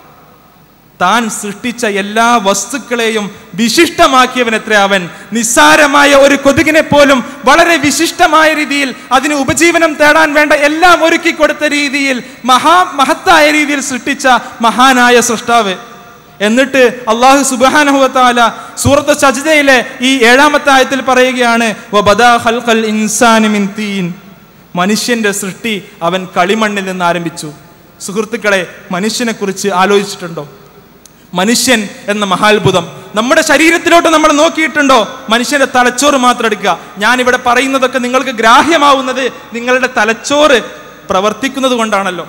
താൻ സൃഷ്ടിച്ച എല്ലാ വസ്തുക്കളെയും വിശിഷ്ടമാക്കിയവൻ എത്ര അവൻ നിസ്സാരമായ ഒരു കൊതുകിനെ പോലും വളരെ വിശിഷ്ടമായ രീതിയിൽ അതിന് ഉപജീവനം തേടാൻ വേണ്ട എല്ലാം ഒരുക്കി കൊടുത്ത രീതിയിൽ മഹാ മഹത്തായ രീതിയിൽ സൃഷ്ടിച്ച മഹാനായ സൃഷ്ടാവ് എന്നിട്ട് അള്ളാഹു സുബാനഹുവത്താല സൂറത്ത് സജിതയിലെ ഈ ഏഴാമത്തെ ആയത്തിൽ പറയുകയാണ് "വബദാ ഖൽഖൽ ഇൻസാനി മിൻ തീൻ." മനുഷ്യന്റെ സൃഷ്ടി അവൻ കളിമണ്ണിൽ നിന്ന് ആരംഭിച്ചു സുഹൃത്തുക്കളെ മനുഷ്യനെ കുറിച്ച് ആലോചിച്ചിട്ടുണ്ടോ മനുഷ്യൻ എന്ന മഹാത്ഭുതം നമ്മുടെ ശരീരത്തിലോട്ട് നമ്മൾ നോക്കിയിട്ടുണ്ടോ മനുഷ്യന്റെ തലച്ചോറ് മാത്രം എടുക്കുക ഞാൻ ഇവിടെ പറയുന്നതൊക്കെ നിങ്ങൾക്ക് ഗ്രാഹ്യമാവുന്നത് നിങ്ങളുടെ തലച്ചോറ് പ്രവർത്തിക്കുന്നത് കൊണ്ടാണല്ലോ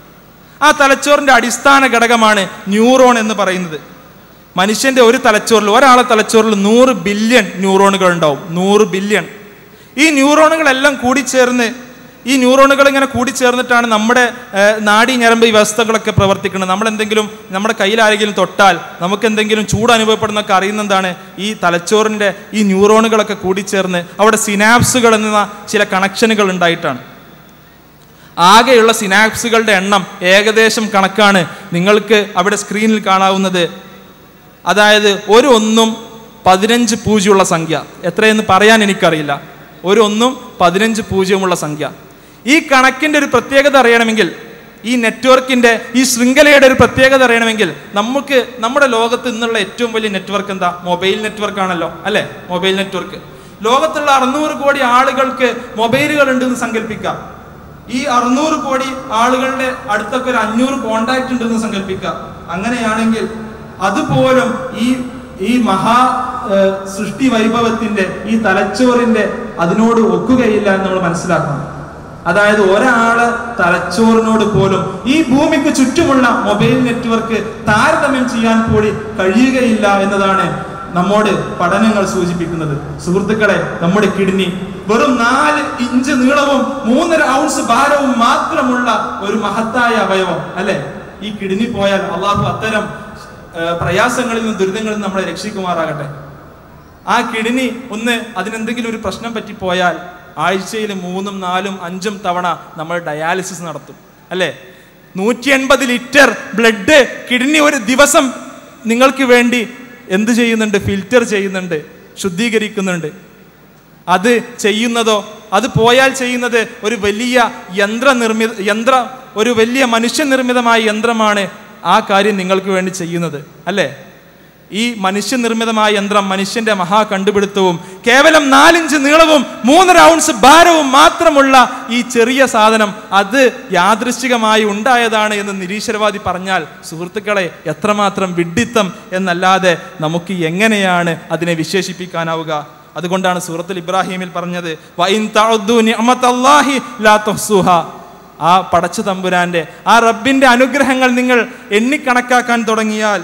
ആ തലച്ചോറിന്റെ അടിസ്ഥാന ഘടകമാണ് ന്യൂറോൺ എന്ന് പറയുന്നത് മനുഷ്യന്റെ ഒരു തലച്ചോറിൽ ഒരാളെ തലച്ചോറിൽ നൂറ് ബില്യൺ ന്യൂറോണുകൾ ഉണ്ടാവും നൂറ് ബില്യൺ ഈ ന്യൂറോണുകളെല്ലാം കൂടിച്ചേർന്ന് ഈ ന്യൂറോണുകൾ ഇങ്ങനെ കൂടിച്ചേർന്നിട്ടാണ് നമ്മുടെ ഏഹ്, നാഡീ ഞരമ്പ് ഈ വ്യവസ്ഥകളൊക്കെ പ്രവർത്തിക്കുന്നത് നമ്മൾ എന്തെങ്കിലും നമ്മുടെ കയ്യിൽ ആരെങ്കിലും തൊട്ടാൽ നമുക്ക് എന്തെങ്കിലും ചൂട് അനുഭവപ്പെടുന്നൊക്കെ അറിയുന്ന എന്താണ് ഈ തലച്ചോറിൻ്റെ ഈ ന്യൂറോണുകളൊക്കെ കൂടിച്ചേർന്ന് അവിടെ സിനാപ്സുകൾ എന്ന ചില കണക്ഷനുകൾ ഉണ്ടായിട്ടാണ് ആകെയുള്ള സിനാപ്സുകളുടെ എണ്ണം ഏകദേശം കണക്കാണ് നിങ്ങൾക്ക് അവിടെ സ്ക്രീനിൽ കാണാവുന്നത് അതായത് ഒരു ഒന്നും പതിനഞ്ച് പൂജ്യമുള്ള സംഖ്യ എത്രയെന്ന് പറയാൻ എനിക്കറിയില്ല ഒരു ഒന്നും പതിനഞ്ച് പൂജ്യമുള്ള സംഖ്യ ഈ കണക്കിൻ്റെ ഒരു പ്രത്യേകത അറിയണമെങ്കിൽ ഈ നെറ്റ്വർക്കിൻ്റെ ഈ ശൃംഖലയുടെ ഒരു പ്രത്യേകത അറിയണമെങ്കിൽ നമുക്ക് നമ്മുടെ ലോകത്ത് നിന്നുള്ള ഏറ്റവും വലിയ നെറ്റ്വർക്ക് എന്താ മൊബൈൽ നെറ്റ്വർക്ക് ആണല്ലോ അല്ലേ മൊബൈൽ നെറ്റ്വർക്ക് ലോകത്തുള്ള അറുന്നൂറ് കോടി ആളുകൾക്ക് മൊബൈലുകൾ ഉണ്ടെന്ന് സങ്കല്പിക്കാം ഈ അറുന്നൂറ് കോടി ആളുകളുടെ അടുത്തൊക്കെ ഒരു അഞ്ഞൂറ് കോണ്ടാക്ട് ഉണ്ടെന്ന് സങ്കല്പിക്കാം അങ്ങനെയാണെങ്കിൽ അതുപോലും ഈ ഈ മഹാ ഏഹ്, സൃഷ്ടി വൈഭവത്തിന്റെ ഈ തലച്ചോറിന്റെ അതിനോട് ഒക്കുകയില്ല എന്ന് നമ്മൾ മനസ്സിലാക്കണം അതായത് ഒരാള് തലച്ചോറിനോട് പോലും ഈ ഭൂമിക്ക് ചുറ്റുമുള്ള മൊബൈൽ നെറ്റ്വർക്ക് താരതമ്യം ചെയ്യാൻ കൂടി കഴിയുകയില്ല എന്നതാണ് നമ്മോട് പഠനങ്ങൾ സൂചിപ്പിക്കുന്നത് സുഹൃത്തുക്കളെ നമ്മുടെ കിഡ്നി വെറും നാല് ഇഞ്ച് നീളവും മൂന്നര ഔൺസ് ഭാരവും മാത്രമുള്ള ഒരു മഹത്തായ അവയവം അല്ലെ ഈ കിഡ്നി പോയാൽ അള്ളാഹു അത്തരം ഏഹ്, പ്രയാസങ്ങളിൽ നിന്നും ദുരിതങ്ങളിൽ നിന്ന് നമ്മളെ രക്ഷിക്കുമാറാകട്ടെ ആ കിഡ്നി ഒന്ന് അതിനെന്തെങ്കിലും ഒരു പ്രശ്നം പറ്റിപ്പോയാൽ ആഴ്ചയിൽ മൂന്നും നാലും അഞ്ചും തവണ നമ്മൾ ഡയാലിസിസ് നടത്തും അല്ലേ നൂറ്റി എൺപത് ലിറ്റർ ബ്ലഡ് കിഡ്നി ഒരു ദിവസം നിങ്ങൾക്ക് വേണ്ടി എന്ത് ചെയ്യുന്നുണ്ട് ഫിൽറ്റർ ചെയ്യുന്നുണ്ട് ശുദ്ധീകരിക്കുന്നുണ്ട് അത് ചെയ്യുന്നതോ അത് പോയാൽ ചെയ്യുന്നത് ഒരു വലിയ യന്ത്രനിർമ്മിത യന്ത്ര ഒരു വലിയ മനുഷ്യനിർമ്മിതമായ യന്ത്രമാണ് ആ കാര്യം നിങ്ങൾക്ക് വേണ്ടി ചെയ്യുന്നത് അല്ലേ ഈ മനുഷ്യനിർമ്മിതമായ യന്ത്രം മനുഷ്യന്റെ മഹാ കണ്ടുപിടുത്തവും കേവലം നാലിഞ്ച് നീളവും മൂന്നര ഔൺസ് ഭാരവും മാത്രമുള്ള ഈ ചെറിയ സാധനം അത് യാദൃശ്ചികമായി ഉണ്ടായതാണ് എന്ന് നിരീശ്വരവാദി പറഞ്ഞാൽ സുഹൃത്തുക്കളെ എത്രമാത്രം വിഡ്ഢിത്തം എന്നല്ലാതെ നമുക്ക് എങ്ങനെയാണ് അതിനെ വിശേഷിപ്പിക്കാനാവുക അതുകൊണ്ടാണ് സൂറത്തുൽ ഇബ്രാഹിമിൽ പറഞ്ഞത് "വഇൻ തഅദ്ദു നിഅമത്തല്ലാഹി ലാ തുഹ്സുഹ." ആ പടച്ചു തമ്പുരാന്റെ ആ റബ്ബിന്റെ അനുഗ്രഹങ്ങൾ നിങ്ങൾ എണ്ണിക്കണക്കാക്കാൻ തുടങ്ങിയാൽ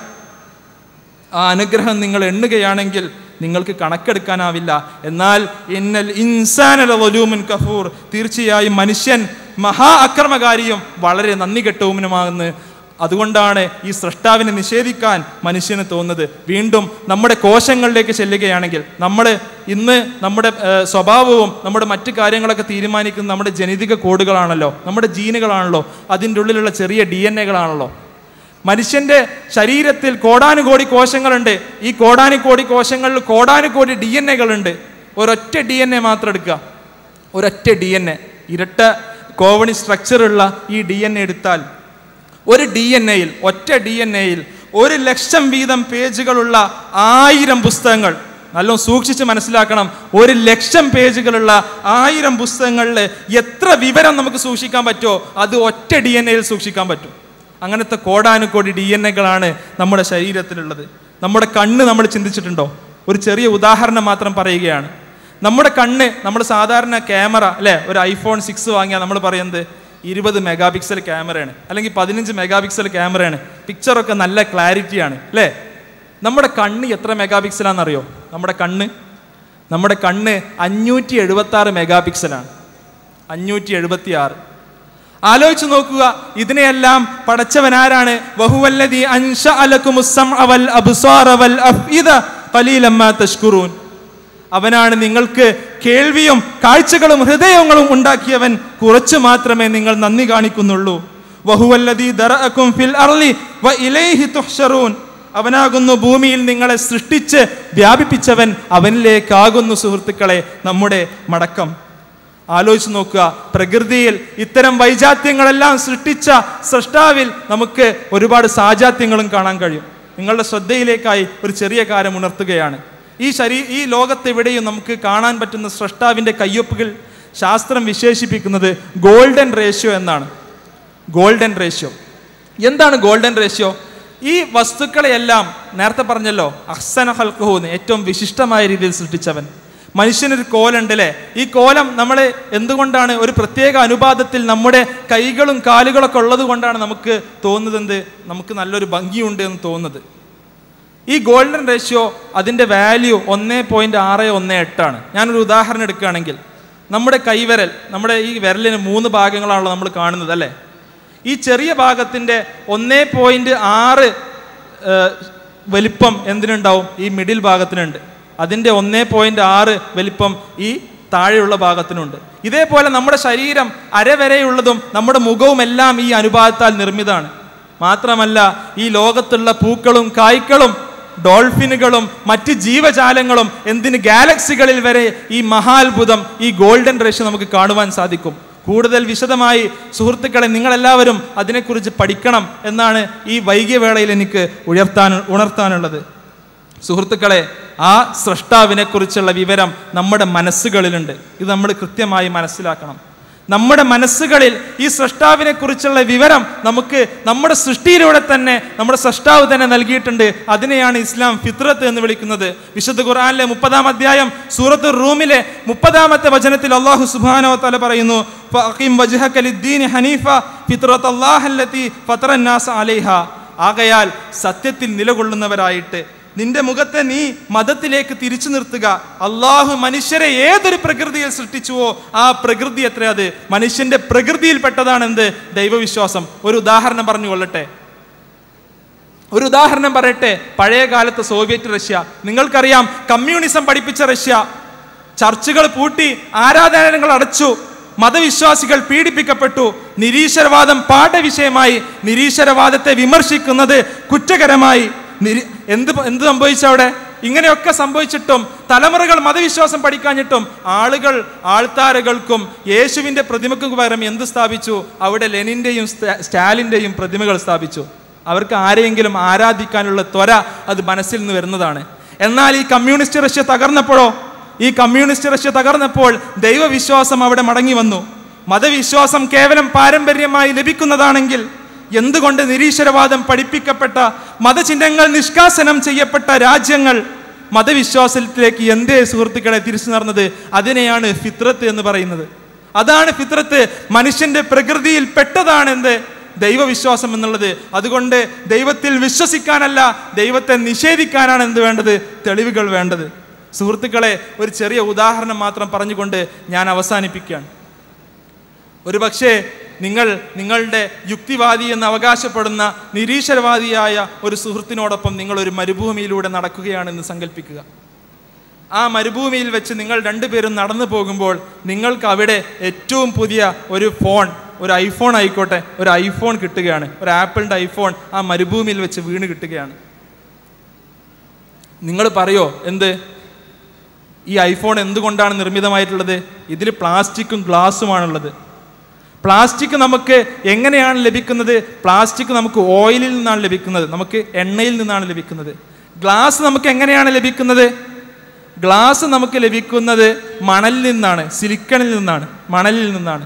ആ അനുഗ്രഹം നിങ്ങൾ എണ്ണുകയാണെങ്കിൽ നിങ്ങൾക്ക് കണക്കെടുക്കാനാവില്ല എന്നാൽ ഇന്നൽ ഇൻസാനല വലൂമുൻ കഫൂർ തീർച്ചയായും മനുഷ്യൻ മഹാ അക്രമകാരിയും വളരെ നന്ദി കെട്ടവുമനുമാകുന്നു അതുകൊണ്ടാണ് ഈ സൃഷ്ടാവിനെ നിഷേധിക്കാൻ മനുഷ്യന് തോന്നുന്നത് വീണ്ടും നമ്മുടെ കോശങ്ങളിലേക്ക് ചെല്ലുകയാണെങ്കിൽ നമ്മൾ ഇന്ന് നമ്മുടെ ഏഹ്, സ്വഭാവവും നമ്മുടെ മറ്റു കാര്യങ്ങളൊക്കെ തീരുമാനിക്കുന്നത് നമ്മുടെ ജനിതക കോഡുകളാണല്ലോ നമ്മുടെ ജീനുകളാണല്ലോ അതിൻ്റെ ഉള്ളിലുള്ള ചെറിയ ഡി എൻ എകളാണല്ലോ മനുഷ്യന്റെ ശരീരത്തിൽ കോടാനുകോടി കോശങ്ങളുണ്ട് ഈ കോടാനുകോടി കോശങ്ങളിൽ കോടാനുകോടി ഡി എൻ എകളുണ്ട് ഒരൊറ്റ ഡി എൻ എ മാത്രം എടുക്കുക ഒരൊറ്റ ഡി എൻ എ ഇരട്ട കോവണി സ്ട്രക്ചറുള്ള ഈ ഡി എൻ എ എടുത്താൽ ഒരു ഡി എൻ എയിൽ ഒറ്റ ഡി എൻ എയിൽ ഒരു ലക്ഷം വീതം പേജുകളുള്ള ആയിരം പുസ്തകങ്ങൾ നല്ലോണം സൂക്ഷിച്ച് മനസ്സിലാക്കണം ഒരു ലക്ഷം പേജുകളുള്ള ആയിരം പുസ്തകങ്ങളിൽ എത്ര വിവരം നമുക്ക് സൂക്ഷിക്കാൻ പറ്റുമോ അത് ഒറ്റ ഡി എൻ എയിൽ സൂക്ഷിക്കാൻ പറ്റും അങ്ങനത്തെ കോടാനുകോടി ഡി എൻ എകളാണ് നമ്മുടെ ശരീരത്തിലുള്ളത് നമ്മുടെ കണ്ണ് നമ്മൾ ചിന്തിച്ചിട്ടുണ്ടോ ഒരു ചെറിയ ഉദാഹരണം മാത്രം പറയുകയാണ് നമ്മുടെ കണ്ണ് നമ്മൾ സാധാരണ ക്യാമറ അല്ലേ ഒരു ഐഫോൺ സിക്സ് വാങ്ങിയാൽ നമ്മൾ പറയുന്നത് ഇരുപത് മെഗാ പിക്സൽ ക്യാമറയാണ് അല്ലെങ്കിൽ പതിനഞ്ച് മെഗാ പിക്സൽ ക്യാമറയാണ് പിക്ചറൊക്കെ നല്ല ക്ലാരിറ്റിയാണ് അല്ലേ നമ്മുടെ കണ്ണ് എത്ര മെഗാ പിക്സലാണെന്നറിയോ നമ്മുടെ കണ്ണ് നമ്മുടെ കണ്ണ് അഞ്ഞൂറ്റി എഴുപത്തി ആറ് മെഗാ പിക്സലാണ് അഞ്ഞൂറ്റി എഴുപത്തി ആറ് ആലോചിച്ച് നോക്കുക ഇതിനെയെല്ലാം പടച്ചവൻ ആരാണ് വഹുവല്ലദീ അൻശഅ ലക്കുമുസ് സമഅ വൽ അബ്സാറ വൽ അഫ്ഇദ ഖലീലൻ മാ തഷ്കുറൂൻ അവനാണ് നിങ്ങൾക്ക് കേൾവിയും കാഴ്ചകളും ഹൃദയങ്ങളും ഉണ്ടാക്കിയവൻ കുറച്ചു മാത്രമേ നിങ്ങൾ നന്ദി കാണിക്കുന്നുള്ളൂ വഹുവല്ലദീ ദറഅക്കും ഫിൽ അർളി വ ഇലൈഹി തുഹ്ശറൂൻ അവനാകുന്നു ഭൂമിയിൽ നിങ്ങളെ സൃഷ്ടിച്ച് വ്യാപിപ്പിച്ചവൻ അവനിലേക്കാകുന്നു സുഹൃത്തുക്കളെ നമ്മുടെ മടക്കം ആലോചിച്ച് നോക്കുക പ്രകൃതിയിൽ ഇത്തരം വൈജാത്യങ്ങളെല്ലാം സൃഷ്ടിച്ച സൃഷ്ടാവിൽ നമുക്ക് ഒരുപാട് സാജാത്യങ്ങളും കാണാൻ കഴിയും നിങ്ങളുടെ ശ്രദ്ധയിലേക്കായി ഒരു ചെറിയ കാര്യം ഉണർത്തുകയാണ് ഈ ശരീ ഈ ലോകത്തെവിടെയും നമുക്ക് കാണാൻ പറ്റുന്ന സൃഷ്ടാവിൻ്റെ കയ്യൊപ്പുകൾ ശാസ്ത്രം വിശേഷിപ്പിക്കുന്നത് ഗോൾഡൻ റേഷ്യോ എന്നാണ് ഗോൾഡൻ റേഷ്യോ എന്താണ് ഗോൾഡൻ റേഷ്യോ ഈ വസ്തുക്കളെയെല്ലാം നേരത്തെ പറഞ്ഞല്ലോ അഹ്സന ഹൽക്കുഹൂന്ന് ഏറ്റവും വിശിഷ്ടമായ രീതിയിൽ സൃഷ്ടിച്ചവൻ മനുഷ്യനൊരു കോലുണ്ട് അല്ലേ ഈ കോലം നമ്മളെ എന്തുകൊണ്ടാണ് ഒരു പ്രത്യേക അനുപാതത്തിൽ നമ്മുടെ കൈകളും കാലുകളൊക്കെ ഉള്ളത് കൊണ്ടാണ് നമുക്ക് തോന്നുന്നത് എന്ത് നമുക്ക് നല്ലൊരു ഭംഗിയുണ്ട് എന്ന് തോന്നുന്നത് ഈ ഗോൾഡൻ റേഷ്യോ അതിൻ്റെ വാല്യൂ ഒന്ന് പോയിൻറ്റ് ആറ് ഒന്ന് എട്ടാണ് ഞാനൊരു ഉദാഹരണം എടുക്കുകയാണെങ്കിൽ നമ്മുടെ കൈവിരൽ നമ്മുടെ ഈ വിരലിന് മൂന്ന് ഭാഗങ്ങളാണല്ലോ നമ്മൾ കാണുന്നത് അല്ലേ ഈ ചെറിയ ഭാഗത്തിൻ്റെ ഒന്നേ പോയിൻറ്റ് ആറ് വലിപ്പം എന്തിനുണ്ടാവും ഈ മിഡിൽ ഭാഗത്തിനുണ്ട് അതിൻ്റെ ഒന്നേ പോയിൻറ്റ് ആറ് വലിപ്പം ഈ താഴെയുള്ള ഭാഗത്തിനുണ്ട് ഇതേപോലെ നമ്മുടെ ശരീരം അരവരെയുള്ളതും നമ്മുടെ മുഖവും എല്ലാം ഈ അനുപാതത്താൽ നിർമ്മിതമാണ് മാത്രമല്ല ഈ ലോകത്തുള്ള പൂക്കളും കായ്ക്കളും ഡോൾഫിനുകളും മറ്റ് ജീവജാലങ്ങളും എന്തിന് ഗാലക്സികളിൽ വരെ ഈ മഹാത്ഭുതം ഈ ഗോൾഡൻ റേഷ്യോ നമുക്ക് കാണുവാൻ സാധിക്കും കൂടുതൽ വിശദമായി സുഹൃത്തുക്കളെ നിങ്ങളെല്ലാവരും അതിനെക്കുറിച്ച് പഠിക്കണം എന്നാണ് ഈ വൈകിയ വേളയിൽ എനിക്ക് ഉയർത്താൻ ഉണർത്താനുള്ളത് സുഹൃത്തുക്കളെ ആ സ്രഷ്ടാവിനെ കുറിച്ചുള്ള വിവരം നമ്മുടെ മനസ്സുകളിലുണ്ട് ഇത് നമ്മൾ കൃത്യമായി മനസ്സിലാക്കണം നമ്മുടെ മനസ്സുകളിൽ ഈ സൃഷ്ടാവിനെ കുറിച്ചുള്ള വിവരം നമുക്ക് നമ്മുടെ സൃഷ്ടിയിലൂടെ തന്നെ നമ്മുടെ സൃഷ്ടാവ് തന്നെ നൽകിയിട്ടുണ്ട് അതിനെയാണ് ഇസ്ലാം ഫിത്രത്ത് എന്ന് വിളിക്കുന്നത് വിശുദ്ധ ഖുർആനിലെ മുപ്പതാം അധ്യായം സൂറത്ത് റൂമിലെ മുപ്പതാമത്തെ വചനത്തിൽ അള്ളാഹു സുബാനോ തല പറയുന്നു "ഫഅഖിം വജ്ഹക ലിദ്ദീനി ഹനീഫ ഫിത്രത്തല്ലാഹല്ലത്തി ഫത്രന്നാസ അലൈഹ ആകയാൽ സത്യത്തിൽ നിലകൊള്ളുന്നവരായിട്ട് നിന്റെ മുഖത്തെ നീ മതത്തിലേക്ക് തിരിച്ചു നിർത്തുക അള്ളാഹു മനുഷ്യരെ ഏതൊരു പ്രകൃതിയിൽ സൃഷ്ടിച്ചുവോ ആ പ്രകൃതി എത്ര അത് മനുഷ്യന്റെ പ്രകൃതിയിൽപ്പെട്ടതാണ് എന്ത് ദൈവവിശ്വാസം ഒരു ഉദാഹരണം പറഞ്ഞു കൊള്ളട്ടെ ഒരു ഉദാഹരണം പറയട്ടെ പഴയ കാലത്ത് സോവിയറ്റ് റഷ്യ നിങ്ങൾക്കറിയാം കമ്മ്യൂണിസം പഠിപ്പിച്ച റഷ്യ ചർച്ചുകൾ പൂട്ടി ആരാധനകൾ അടച്ചു മതവിശ്വാസികൾ പീഡിപ്പിക്കപ്പെട്ടു നിരീശ്വരവാദം പാഠവിഷയമായി നിരീശ്വരവാദത്തെ വിമർശിക്കുന്നത് കുറ്റകരമായി നിരി എന്ത് പ- എന്ത് സംഭവിച്ചു അവിടെ ഇങ്ങനെയൊക്കെ സംഭവിച്ചിട്ടും തലമുറകൾ മതവിശ്വാസം പഠിക്കാഞ്ഞിട്ടും ആളുകൾ ആൾത്താരകൾക്കും യേശുവിൻ്റെ പ്രതിമയ്ക്കും പകരം എന്ത് സ്ഥാപിച്ചു അവിടെ ലെനിൻ്റെയും സ്റ്റാ- സ്റ്റാലിൻ്റെയും പ്രതിമകൾ സ്ഥാപിച്ചു അവർക്ക് ആരെയെങ്കിലും ആരാധിക്കാനുള്ള ത്വര അത് മനസ്സിൽ നിന്ന് വരുന്നതാണ് എന്നാൽ ഈ കമ്മ്യൂണിസ്റ്റ് റഷ്യ തകർന്നപ്പോഴോ ഈ കമ്മ്യൂണിസ്റ്റ് റഷ്യ തകർന്നപ്പോൾ ദൈവവിശ്വാസം അവിടെ മടങ്ങി വന്നു മതവിശ്വാസം കേവലം പാരമ്പര്യമായി ലഭിക്കുന്നതാണെങ്കിൽ എന്തുകൊണ്ട് നിരീശ്വരവാദം പഠിപ്പിക്കപ്പെട്ട മതചിഹ്നങ്ങൾ നിഷ്കാസനം ചെയ്യപ്പെട്ട രാജ്യങ്ങൾ മതവിശ്വാസത്തിലേക്ക് എന്തേ സുഹൃത്തുക്കളെ തിരിച്ചു നടന്നത് അതിനെയാണ് ഫിത്രത്ത് എന്ന് പറയുന്നത് അതാണ് ഫിത്രത്ത് മനുഷ്യന്റെ പ്രകൃതിയിൽ പെട്ടതാണ് എന്ത് ദൈവവിശ്വാസം എന്നുള്ളത് അതുകൊണ്ട് ദൈവത്തിൽ വിശ്വസിക്കാനല്ല ദൈവത്തെ നിഷേധിക്കാനാണ് എന്ത് വേണ്ടത് തെളിവുകൾ വേണ്ടത് സുഹൃത്തുക്കളെ ഒരു ചെറിയ ഉദാഹരണം മാത്രം പറഞ്ഞുകൊണ്ട് ഞാൻ അവസാനിപ്പിക്കുകയാണ് ഒരു പക്ഷേ നിങ്ങൾ നിങ്ങളുടെ യുക്തിവാദി എന്ന് അവകാശപ്പെടുന്ന നിരീശ്വരവാദിയായ ഒരു സുഹൃത്തിനോടൊപ്പം നിങ്ങൾ ഒരു മരുഭൂമിയിലൂടെ നടക്കുകയാണെന്ന് സങ്കല്പിക്കുക ആ മരുഭൂമിയിൽ വെച്ച് നിങ്ങൾ രണ്ടുപേരും നടന്നു പോകുമ്പോൾ നിങ്ങൾക്ക് അവിടെ ഏറ്റവും പുതിയ ഒരു ഫോൺ ഒരു ഐഫോൺ ആയിക്കോട്ടെ ഒരു ഐഫോൺ കിട്ടുകയാണ് ഒരു ആപ്പിളിൻ്റെ ഐഫോൺ ആ മരുഭൂമിയിൽ വെച്ച് വീണ് കിട്ടുകയാണ് നിങ്ങൾ പറയോ എന്ത് ഈ ഐഫോൺ എന്തുകൊണ്ടാണ് നിർമ്മിതമായിട്ടുള്ളത് ഇതിൽ പ്ലാസ്റ്റിക്കും ഗ്ലാസ്സുമാണുള്ളത് പ്ലാസ്റ്റിക് നമുക്ക് എങ്ങനെയാണ് ലഭിക്കുന്നത് പ്ലാസ്റ്റിക് നമുക്ക് ഓയിലിൽ നിന്നാണ് ലഭിക്കുന്നത് നമുക്ക് എണ്ണയിൽ നിന്നാണ് ലഭിക്കുന്നത് ഗ്ലാസ് നമുക്ക് എങ്ങനെയാണ് ലഭിക്കുന്നത് ഗ്ലാസ് നമുക്ക് ലഭിക്കുന്നത് മണലിൽ നിന്നാണ് സിലിക്കണിൽ നിന്നാണ് മണലിൽ നിന്നാണ്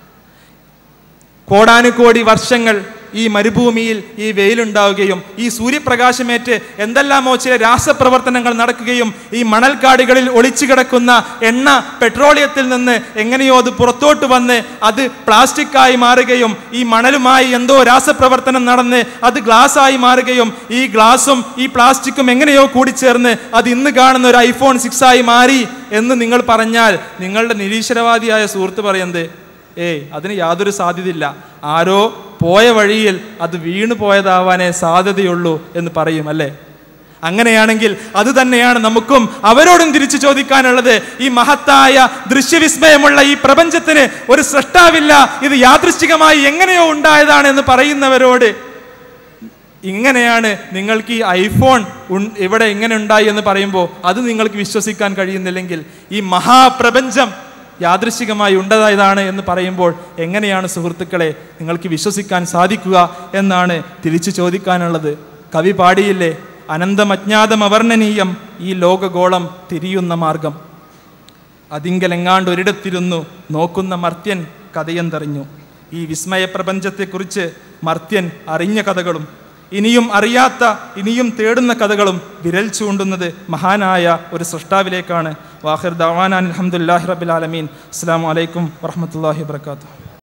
കോടാനുകോടി വർഷങ്ങൾ ഈ മരുഭൂമിയിൽ ഈ വെയിലുണ്ടാവുകയും ഈ സൂര്യപ്രകാശമേറ്റ് എന്തെല്ലാമോ ചില രാസപ്രവർത്തനങ്ങൾ നടക്കുകയും ഈ മണൽക്കാടുകളിൽ ഒളിച്ചു കിടക്കുന്ന എണ്ണ പെട്രോളിയത്തിൽ നിന്ന് എങ്ങനെയോ അത് പുറത്തോട്ട് വന്ന് അത് പ്ലാസ്റ്റിക്കായി മാറുകയും ഈ മണലുമായി എന്തോ രാസപ്രവർത്തനം നടന്ന് അത് ഗ്ലാസ്സായി മാറുകയും ഈ ഗ്ലാസും ഈ പ്ലാസ്റ്റിക്കും എങ്ങനെയോ കൂടിച്ചേർന്ന് അത് ഇന്ന് കാണുന്ന ഒരു ഐഫോൺ സിക്സ് ആയി മാറി എന്ന് നിങ്ങൾ പറഞ്ഞാൽ നിങ്ങളുടെ നിരീശ്വരവാദിയായ സുഹൃത്ത് പറയുന്നത് ഏയ് അതിന് യാതൊരു സാധ്യതയില്ല ആരോ പോയ വഴിയിൽ അത് വീണു പോയതാവാനേ സാധ്യതയുള്ളൂ എന്ന് പറയും അല്ലേ അങ്ങനെയാണെങ്കിൽ അത് തന്നെയാണ് നമുക്കും അവരോടും തിരിച്ചു ചോദിക്കാനുള്ളത് ഈ മഹത്തായ ദൃശ്യവിസ്മയമുള്ള ഈ പ്രപഞ്ചത്തിന് ഒരു സൃഷ്ടാവില്ല ഇത് യാദൃശ്ചികമായി എങ്ങനെയോ ഉണ്ടായതാണ് എന്ന് പറയുന്നവരോട് ഇങ്ങനെയാണ് നിങ്ങൾക്ക് ഈ ഐഫോൺ ഉൺ- ഇവിടെ ഇങ്ങനെ ഉണ്ടായി എന്ന് പറയുമ്പോൾ അത് നിങ്ങൾക്ക് വിശ്വസിക്കാൻ കഴിയുന്നില്ലെങ്കിൽ ഈ മഹാപ്രപഞ്ചം യാദൃശികമായി ഉണ്ടതായതാണ് എന്ന് പറയുമ്പോൾ എങ്ങനെയാണ് സുഹൃത്തുക്കളെ നിങ്ങൾക്ക് വിശ്വസിക്കാൻ സാധിക്കുക എന്നാണ് തിരിച്ചു ചോദിക്കാനുള്ളത് കവി പാടിയില്ലേ അനന്തമജ്ഞാതം അവർണ്ണനീയം ഈ ലോകഗോളം തിരിയുന്ന മാർഗം അതിങ്കലെങ്ങാണ്ട് ഒരിടത്തിരുന്നു നോക്കുന്ന മർത്യൻ കഥയെന്തറിഞ്ഞു ഈ വിസ്മയ പ്രപഞ്ചത്തെക്കുറിച്ച് മർത്യൻ അറിഞ്ഞ കഥകളും ഇനിയും അറിയാത്ത ഇനിയും തേടുന്ന കഥകളും വിരൽ ചൂണ്ടുന്നത് മഹാനായ ഒരു സൃഷ്ടാവിലേക്കാണ് വാഹിർ ദവാനാൻ അലഹമുല്ലാഹി റബിൽ ആലമീൻ അസ്സാം വലൈക്കും വർഹമത്തല്ലാഹി വാത്തു